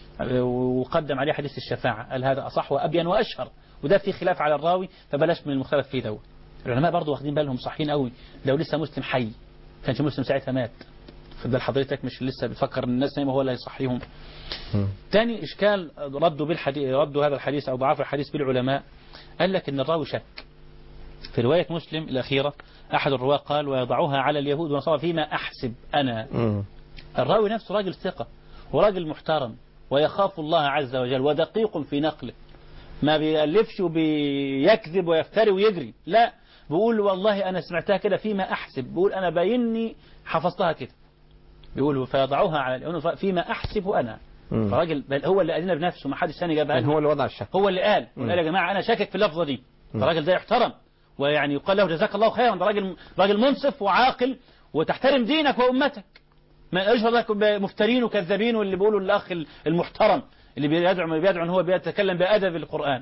وقدم عليه حديث الشفاعة قال هذا أصح وأبين وأشهر وده في خلاف على الراوي فبلاش من المختلف فيه دوت العلماء برضه واخدين بالهم صحيين قوي لو لسه مسلم حي كانش مسلم ساعتها مات خد بال حضرتك مش لسه بتفكر ان الناس نايمه هو اللي هيصحيهم مم. تاني إشكال ردوا بالحديث ردوا هذا الحديث أو ضعاف الحديث بالعلماء قال لك إن الراوي شك في رواية مسلم الأخيرة أحد الرواة قال ويضعوها على اليهود والنصارى فيما أحسب أنا مم. الراوي نفسه راجل ثقة وراجل محترم ويخاف الله عز وجل ودقيق في نقله ما بيألفش وبيكذب ويفتري ويجري لا بيقول والله أنا سمعتها كده فيما أحسب بيقول أنا بايني حفظتها كده بيقول فيضعوها على اليهود فيما أحسب أنا مم. فراجل بل هو اللي أذن بنفسه ما حدش ثاني جابها يعني له. هو اللي وضع الشك هو اللي قال مم. قال يا جماعة أنا شاكك في اللفظة دي مم. فالراجل ده يحترم ويعني يقال له جزاك الله خيرا ده راجل راجل منصف وعاقل وتحترم دينك وأمتك ما يقولش حضرتك مفترين وكذابين واللي بيقولوا الأخ المحترم اللي بيدعو بيدعو ان هو بيتكلم بأدب القرآن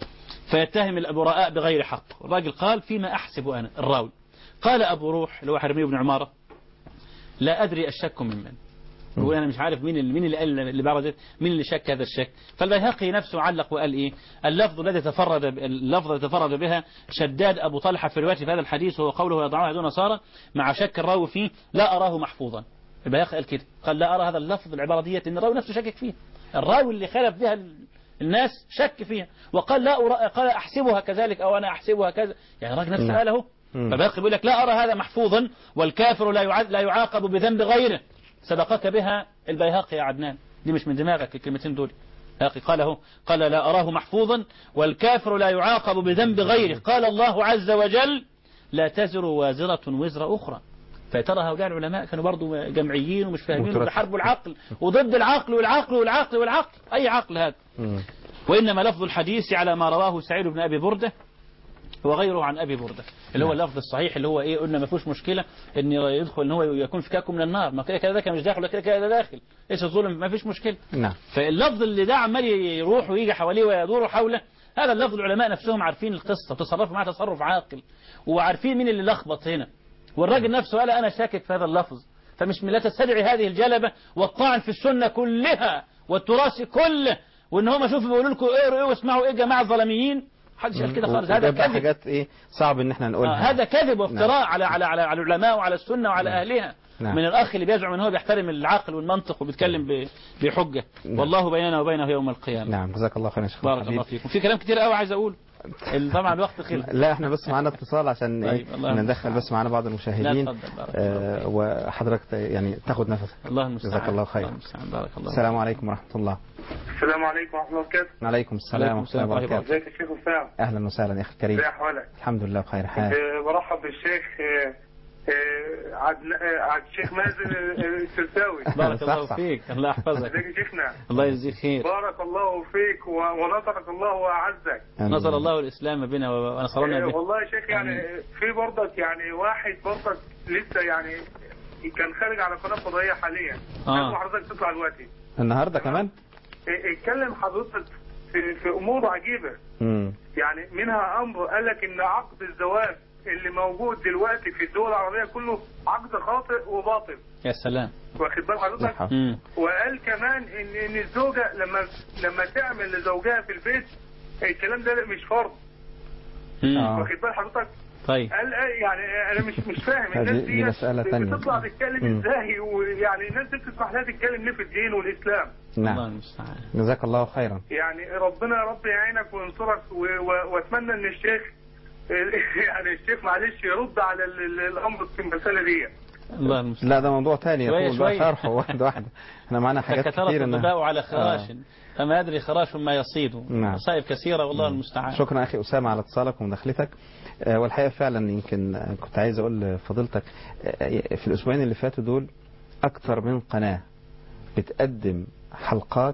فيتهم البراء بغير حق الراجل قال فيما أحسب أنا الراوي قال أبو روح اللي هو حرمي بن عمارة لا أدري الشك من من يقول أنا مش عارف مين اللي مين اللي قال اللي بعرض مين اللي شك هذا الشك فالبيهقي نفسه علق وقال إيه اللفظ الذي تفرد اللفظ الذي تفرد بها شداد أبو طلحة في رواية في هذا الحديث وهو قوله يضعون دون نصارى مع شك الراوي فيه لا أراه محفوظا البيهقي قال كده قال لا أرى هذا اللفظ العبارة ديت إن الراوي نفسه شكك فيه الراوي اللي خالف بها الناس شك فيها وقال لا أرى قال أحسبها كذلك أو أنا أحسبها كذا يعني الراجل نفسه نعم. قاله مم. فباقي بيقول لك لا أرى هذا محفوظا والكافر لا يعاد لا يعاقب بذنب غيره سبقك بها البيهقي يا عدنان دي مش من دماغك الكلمتين دول قاله قال لا أراه محفوظا والكافر لا يعاقب بذنب غيره قال الله عز وجل لا تزر وازرة وزر أخرى فترى هؤلاء العلماء كانوا برضو جمعيين ومش فاهمين وترى- وبيحاربوا العقل وضد العقل والعقل والعقل والعقل أي عقل هذا مم. وإنما لفظ الحديث على ما رواه سعيد بن أبي بردة وغيره عن أبي بردة اللي هو اللفظ الصحيح اللي هو إيه قلنا ما فيهوش مشكلة إن يدخل إن هو يكون فكاكم من النار ما كده كده ده كان مش داخل ولا كده كده ده داخل إيش الظلم ما فيش مشكلة نعم فاللفظ اللي ده عمال يروح ويجي حواليه ويدور حوله هذا اللفظ العلماء نفسهم عارفين القصة وتصرفوا معاه تصرف عاقل وعارفين مين اللي لخبط هنا والراجل نفسه قال أنا شاكك في هذا اللفظ فمش لا تستدعي هذه الجلبة والطعن في السنة كلها والتراث كله وان هم شوفوا بيقولوا لكم اقروا ايه واسمعوا ايه يا جماعه الظالمين محدش قال كده خالص هذا وجاب بقى كذب حاجات ايه صعب ان احنا آه نقولها هذا كذب وافتراء على على على على العلماء وعلى السنه وعلى اهلها نعم. من الاخ اللي بيزعم ان هو بيحترم العقل والمنطق وبيتكلم ب- بحجه نعم. والله بيننا وبينه يوم القيامه نعم جزاك الله خير يا شيخ بارك حبيب. الله فيكم في كلام كتير قوي عايز اقوله ال- طبعا الوقت خلص لا احنا بس معانا اتصال عشان طيب، ايه الله ندخل بس معانا بعض المشاهدين لا، اتفضل، بارك آه وحضرتك ت- يعني تاخد نفسك الله المستعان جزاك الله خير. الله المستعان بارك الله السلام عليكم ورحمة الله السلام عليكم ورحمة الله وبركاته وعليكم السلام عليكم ورحمة الله السلام ورحمة الله وبركاته ازيك يا شيخ وسام اهلا وسهلا يا اخي الكريم ازي احوالك الحمد لله بخير حال آه، برحب بالشيخ آه، آه، عدن- آه، عبد الشيخ مازن آه، السرساوي بارك الله صح، صح. فيك الله يحفظك ازيك يا شيخنا الله يجزيك خير بارك الله فيك و- ونصرك الله واعزك آمين. نصر الله الاسلام بنا ونصرنا آه، به والله يا شيخ يعني آه، في برضك يعني واحد برضك لسه يعني كان خارج على قناة فضائية حاليا آه. لازم حضرتك تطلع دلوقتي النهاردة كمان آه، اتكلم حضرتك في, في امور عجيبة مم. يعني منها امر قال لك ان عقد الزواج اللي موجود دلوقتي في الدول العربيه كله عقد خاطئ وباطل يا سلام واخد بال حضرتك صح. مم. وقال كمان ان ان الزوجه لما لما تعمل لزوجها في البيت الكلام ده مش فرض مم. آه. واخد بال حضرتك طيب قال إيه يعني انا مش مش فاهم هذه- الناس دي دي مسألة تانية. بتطلع تتكلم مم. ازاي ويعني الناس دي بتسمح لها تتكلم ليه في الدين والاسلام الله نعم المستعان جزاك الله خيرا يعني ربنا يا رب يعينك وينصرك و- و- واتمنى ان الشيخ يعني الشيخ معلش يرد على ال- ال- الامر في المساله دي الله المستعان لا ده موضوع تاني شوية يطول بقى شوية. شرحه واحدة واحدة احنا معانا حاجات فكثرت كتير إنها- الظباء على خراش آه. فما يدري خراش ما يصيد نعم. مصائب كثيرة والله المستعان شكرا اخي اسامه على اتصالك ومداخلتك آه، والحقيقه فعلا يمكن آه، كنت عايز اقول لفضيلتك آه، في الاسبوعين اللي فاتوا دول اكثر من قناه بتقدم حلقات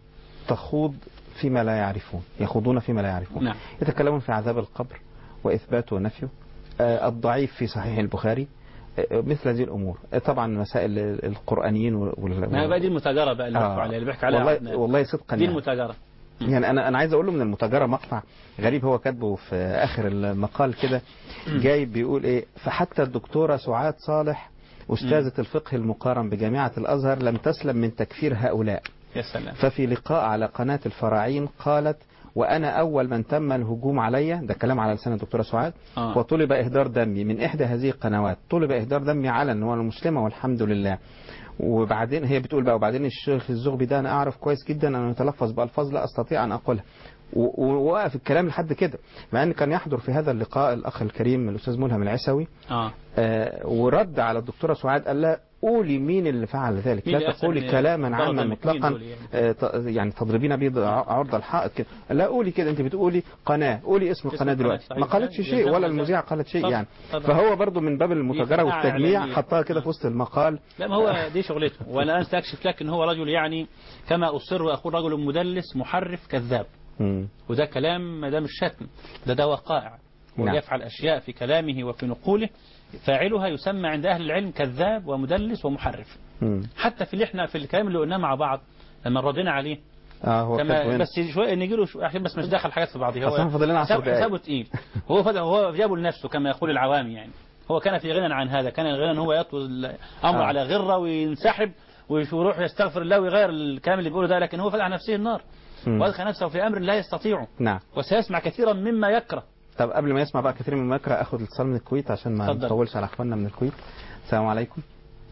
تخوض فيما لا يعرفون يخوضون فيما لا يعرفون نعم. يتكلمون في عذاب القبر واثباته ونفيه آه، الضعيف في صحيح البخاري آه، مثل هذه الامور آه، طبعا مسائل القرانيين وال ما هي بقى دي المتاجرة بقى اللي آه. بيحكوا عليها اللي بيحكي عليها والله عدنان. والله صدقا دي يعني. المتاجرة يعني انا انا عايز اقول له من المتاجره مقطع غريب هو كاتبه في اخر المقال كده جاي بيقول ايه فحتى الدكتوره سعاد صالح استاذه الفقه المقارن بجامعه الازهر لم تسلم من تكفير هؤلاء يا سلام ففي لقاء على قناه الفراعين قالت وانا اول من تم الهجوم علي ده كلام على لسان الدكتوره سعاد آه. وطلب اهدار دمي من احدى هذه القنوات طلب اهدار دمي علنا وانا مسلمه والحمد لله وبعدين هي بتقول بقى وبعدين الشيخ الزغبي ده انا اعرف كويس جدا ان يتلفظ بالفاظ لا استطيع ان اقولها و- ووقف الكلام لحد كده مع ان كان يحضر في هذا اللقاء الاخ الكريم الاستاذ ملهم العسوي اه آه ورد على الدكتوره سعاد قال لها قولي مين اللي فعل ذلك مين لا اللي أسلم تقولي من كلاما ضغط عاما المكين مطلقا دول يعني؟ آه ت- يعني تضربين به عرض الحائط كده لا قولي كده انت بتقولي قناه قولي اسم اسم القناه القناة، دلوقتي صحيح. ما قالتش يا شيء جماعة ولا ده- المذيعه قالت شيء طبعا، يعني طبعا. فهو برضو من باب المتاجره يخدع والتجميع إعلامية. حطها كده آه. في وسط المقال لا ما هو دي شغلته وانا استكشف لك ان هو رجل يعني كما اصر واقول رجل مدلس محرف كذاب مم. وده كلام ده مش شتم ده ده وقائع نعم. ويفعل أشياء في كلامه وفي نقوله فاعلها يسمى عند أهل العلم كذاب ومدلس ومحرف مم. حتى في اللي احنا في الكلام اللي قلناه مع بعض لما ردينا عليه اه هو كما كاتب هنا. بس شويه نيجي له شو- عشان بس مش دخل حاجات في بعضها أصلاً فاضل لنا عشر حساب- دقايق. حسابه تقيل هو فد- هو جابه لنفسه كما يقول العوام يعني هو كان في غنى عن هذا كان غنى ان هو يطوي الامر آه. على غره وينسحب ويروح يستغفر الله ويغير الكلام اللي بيقوله ده لكن هو فتح نفسه النار مم. وادخل نفسه في امر لا يستطيعه نعم وسيسمع كثيرا مما يكره طب قبل ما يسمع بقى كثير من المكره اخد اتصال من الكويت عشان ما اتفضل. نطولش على اخواننا من الكويت السلام عليكم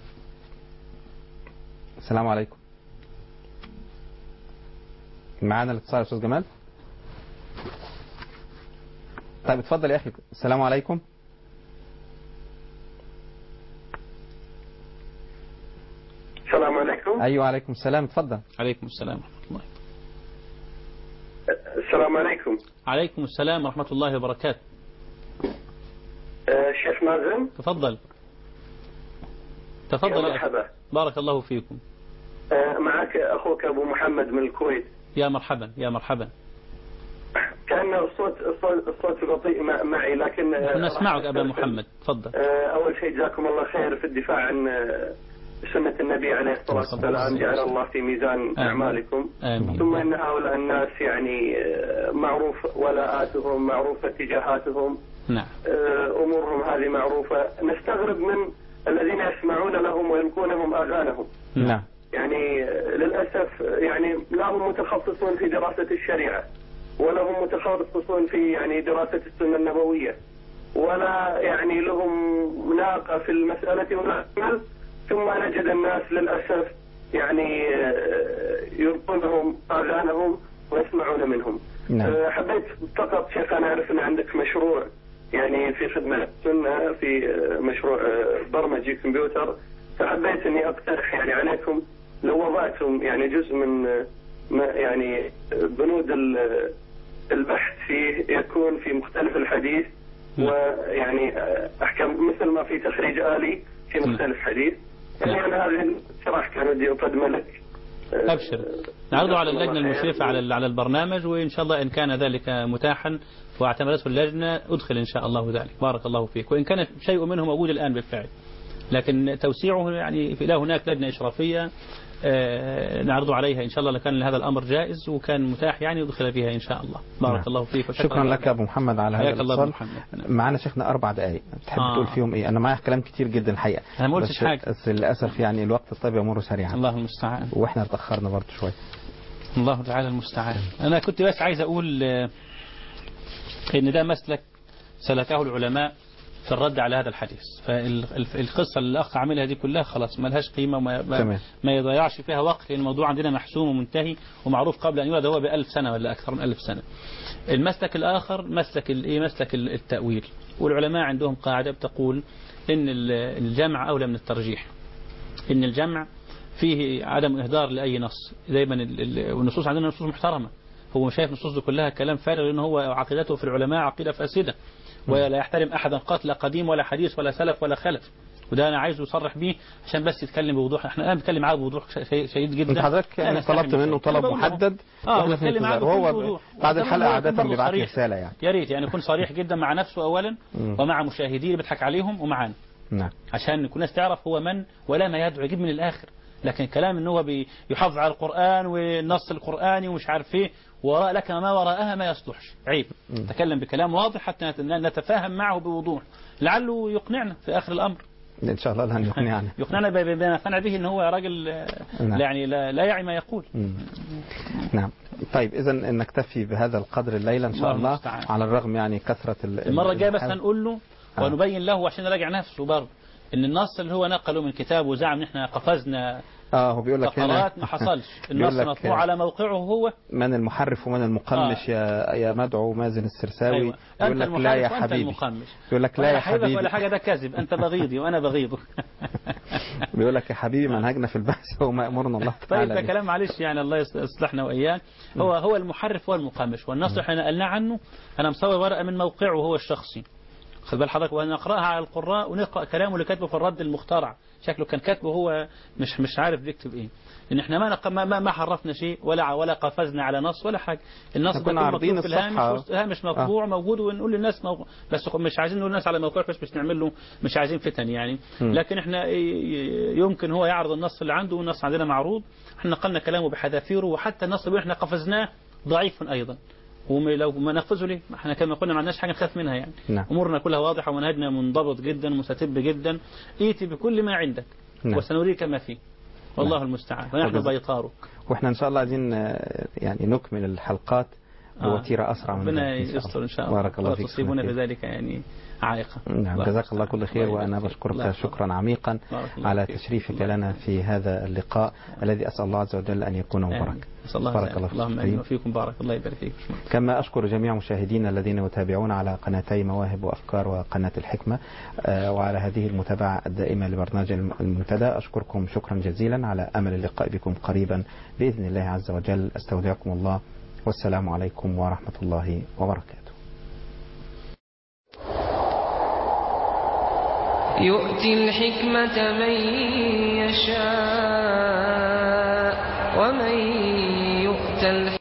السلام عليكم معانا الاتصال يا استاذ جمال طيب اتفضل يا اخي السلام عليكم السلام عليكم ايوه عليكم السلام اتفضل عليكم السلام ورحمه الله السلام عليكم عليكم السلام ورحمة الله وبركاته آه، الشيخ مازن تفضل يا تفضل يا أخي. مرحبا بارك الله فيكم آه، معك أخوك أبو محمد من الكويت يا مرحبا يا مرحبا كان الصوت الصوت, الصوت بطيء مع- معي لكن آه، نحن نسمعك راح أبا أسترسل. محمد تفضل آه، أول شيء جزاكم الله خير في الدفاع عن آه، سنة النبي عليه الصلاة والسلام جعل الله في ميزان أعمالكم آمين ثم ان هؤلاء الناس يعني آه، معروف ولاءاتهم معروفه اتجاهاتهم نعم آه، امورهم هذه معروفه نستغرب من الذين يسمعون لهم ويلقونهم اذانهم نعم يعني آه، للاسف آه، يعني لا هم متخصصون في دراسه الشريعه ولا هم متخصصون في يعني دراسه السنه النبويه ولا يعني لهم ناقه في المساله ولا عمل ثم نجد الناس للاسف يعني آه، يلقونهم اذانهم ويسمعون منهم. نعم. آه، حبيت فقط شيخ انا اعرف ان عندك مشروع يعني في خدمه السنه في آه، مشروع آه، برمجي كمبيوتر فحبيت اني اقترح يعني عليكم لو وضعتم يعني جزء من آه، ما يعني آه، بنود ال- البحث فيه يكون في مختلف الحديث ويعني آه، احكام مثل ما في تخريج الي في مختلف حديث يعني انا هذه الاقتراح كان ودي اقدمه لك آه، أبشر نعرضه على جزاكم اللجنة الله خير. المشرفة على على البرنامج وإن شاء الله إن كان ذلك متاحا واعتمدته اللجنة أدخل إن شاء الله ذلك بارك الله فيك وإن كان شيء منه موجود الآن بالفعل لكن توسيعه يعني في لا هناك لجنة إشرافية آه، نعرض عليها إن شاء الله لكان هذا الأمر جائز وكان متاح يعني يدخل فيها إن شاء الله بارك نعم. الله فيك وشكرا شكرا لك يا ابو محمد على هذا حياك الله أبو الاتصال محمد معنا شيخنا اربع دقائق تحب آه. تقول فيهم ايه انا معايا كلام كتير جدا الحقيقه أنا ما قلتش بس- حاجة. بس للاسف يعني الوقت الطيب يمر سريعا الله المستعان واحنا تاخرنا برضه شويه الله تعالى المستعان أنا كنت بس عايز أقول آه، إن ده مسلك سلكه العلماء في الرد على هذا الحديث فالقصة اللي الأخ عاملها دي كلها خلاص ما لهاش قيمة وما ما, تمام. ما يضيعش فيها وقت لأن الموضوع عندنا محسوم ومنتهي ومعروف قبل أن يولد هو بألف سنة ولا أكثر من ألف سنة المسلك الآخر مسلك الإيه مسلك التأويل والعلماء عندهم قاعدة بتقول إن ال- الجمع أولى من الترجيح إن الجمع فيه عدم إهدار لأي نص دايما ال- ال- والنصوص عندنا نصوص محترمة هو شايف النصوص دي كلها كلام فارغ لأن هو عقيدته في العلماء عقيدة فاسدة ولا يحترم أحدا قط لا قديم ولا حديث ولا سلف ولا خلف وده أنا عايزه يصرح بيه عشان بس يتكلم بوضوح احنا الآن بنتكلم معاه بوضوح شيء- شديد جدا انت حضرتك لا يعني نستحي طلبت من منه شيء. طلب أنا بقول له. محدد اه واحنا في بتكلم معاه انتظار بكل وهو وضوح بعد وأتمنى الحلقه إنه عاده يكون برضه بيبعت لي صريح. رساله يعني يا ريت يعني يكون صريح جدا مع نفسه أولا مم. ومع مشاهديه اللي بيضحك عليهم ومعانا نعم عشان يكون الناس تعرف هو من ولا ما يدعو يجيب من الآخر لكن كلام ان هو بيحافظ على القرآن والنص القرآني ومش عارف ايه وراء لك ما وراءها ما يصلحش عيب مم. تكلم بكلام واضح حتى نت- نتفاهم معه بوضوح لعله يقنعنا في آخر الأمر ان شاء الله لن يقنعني يقنعنا ب- ب- بما نقتنع به ان هو راجل آه، نعم. لا يعني لا, لا يعي ما يقول مم. نعم طيب اذا نكتفي بهذا القدر الليله ان شاء الله الله المستعان. على الرغم يعني كثره ال- المرة الجاية بس الحاول. هنقول له آه. ونبين له عشان يراجع نفسه برضه ان النص اللي هو نقله من كتاب وزعم ان احنا قفزنا اه هو بيقول لك هنا فقرات ما حصلش بيقول النص لك مطبوع على موقعه هو من المحرف ومن المقمش يا يا مدعو مازن السرساوي أيوة. يقول أنت لك لا يا المحرف وأنت حبيبي المقمش يقول لك لا ولا يا حبيبك حبيبي ولا حاجة ده كذب أنت بغيضي وأنا بغيضك بيقول لك يا حبيبي منهجنا في البحث هو ما يأمرنا الله طيب تعالى ده به. كلام معلش يعني الله يص- يصلحنا وإياه هو هو المحرف والمقمش والنص اللي احنا نقلناه عنه أنا مصور ورقة من موقعه هو الشخصي خد بال حضرتك ونقراها على القراء ونقرا كلامه اللي كاتبه في الرد المخترع شكله كان كاتبه هو مش مش عارف بيكتب ايه ان احنا ما نق- ما ما, ما حرفنا شيء ولا ولا قفزنا على نص ولا حاجه النص إحنا ده كنا كله عارضين مكتوب في الهامش الصفحة. وسط- الهامش مطبوع موجود ونقول للناس موقع بس مش عايزين نقول للناس على موقع بس مش نعمل له مش عايزين فتن يعني مم. لكن احنا ي- ي- يمكن هو يعرض النص اللي عنده والنص عندنا معروض احنا نقلنا كلامه بحذافيره وحتى النص اللي احنا قفزناه ضعيف ايضا ولو ما نقفزه ليه؟ ما احنا كما قلنا ما عندناش حاجه نخاف منها يعني نعم. امورنا كلها واضحه ومنهجنا منضبط جدا مستتب جدا ائتي بكل ما عندك نعم. وسنريك ما فيه والله نعم. المستعان ونحن وجزاك- بيطارك واحنا ان شاء الله عايزين آه، يعني نكمل الحلقات بوتيره اسرع من ربنا ذلك إن شاء يستر ان شاء الله بارك الله ولا فيك تصيبنا شكراً بذلك يعني عائقه نعم جزاك الله كل خير وأنا يبارك فيك. الله بشكرك يحفظك. شكرا عميقا بارك الله على فيك. تشريفك الله لنا في هذا اللقاء الذي أسأل الله عز وجل أن يكون آمين. مبارك نسأل الله بارك ذلك. الله فيك. اللهم طيب. امين وفيكم بارك الله يبارك فيك كما أشكر جميع مشاهدينا الذين يتابعون على قناتي مواهب وأفكار وقناة الحكمة آه، وعلى هذه المتابعة الدائمة لبرنامج الم- المنتدى أشكركم شكرا جزيلا على أمل اللقاء بكم قريبا بإذن الله عز وجل أستودعكم الله والسلام عليكم ورحمة الله وبركاته يؤتي الحكمة من يشاء ومن يؤت الحكمة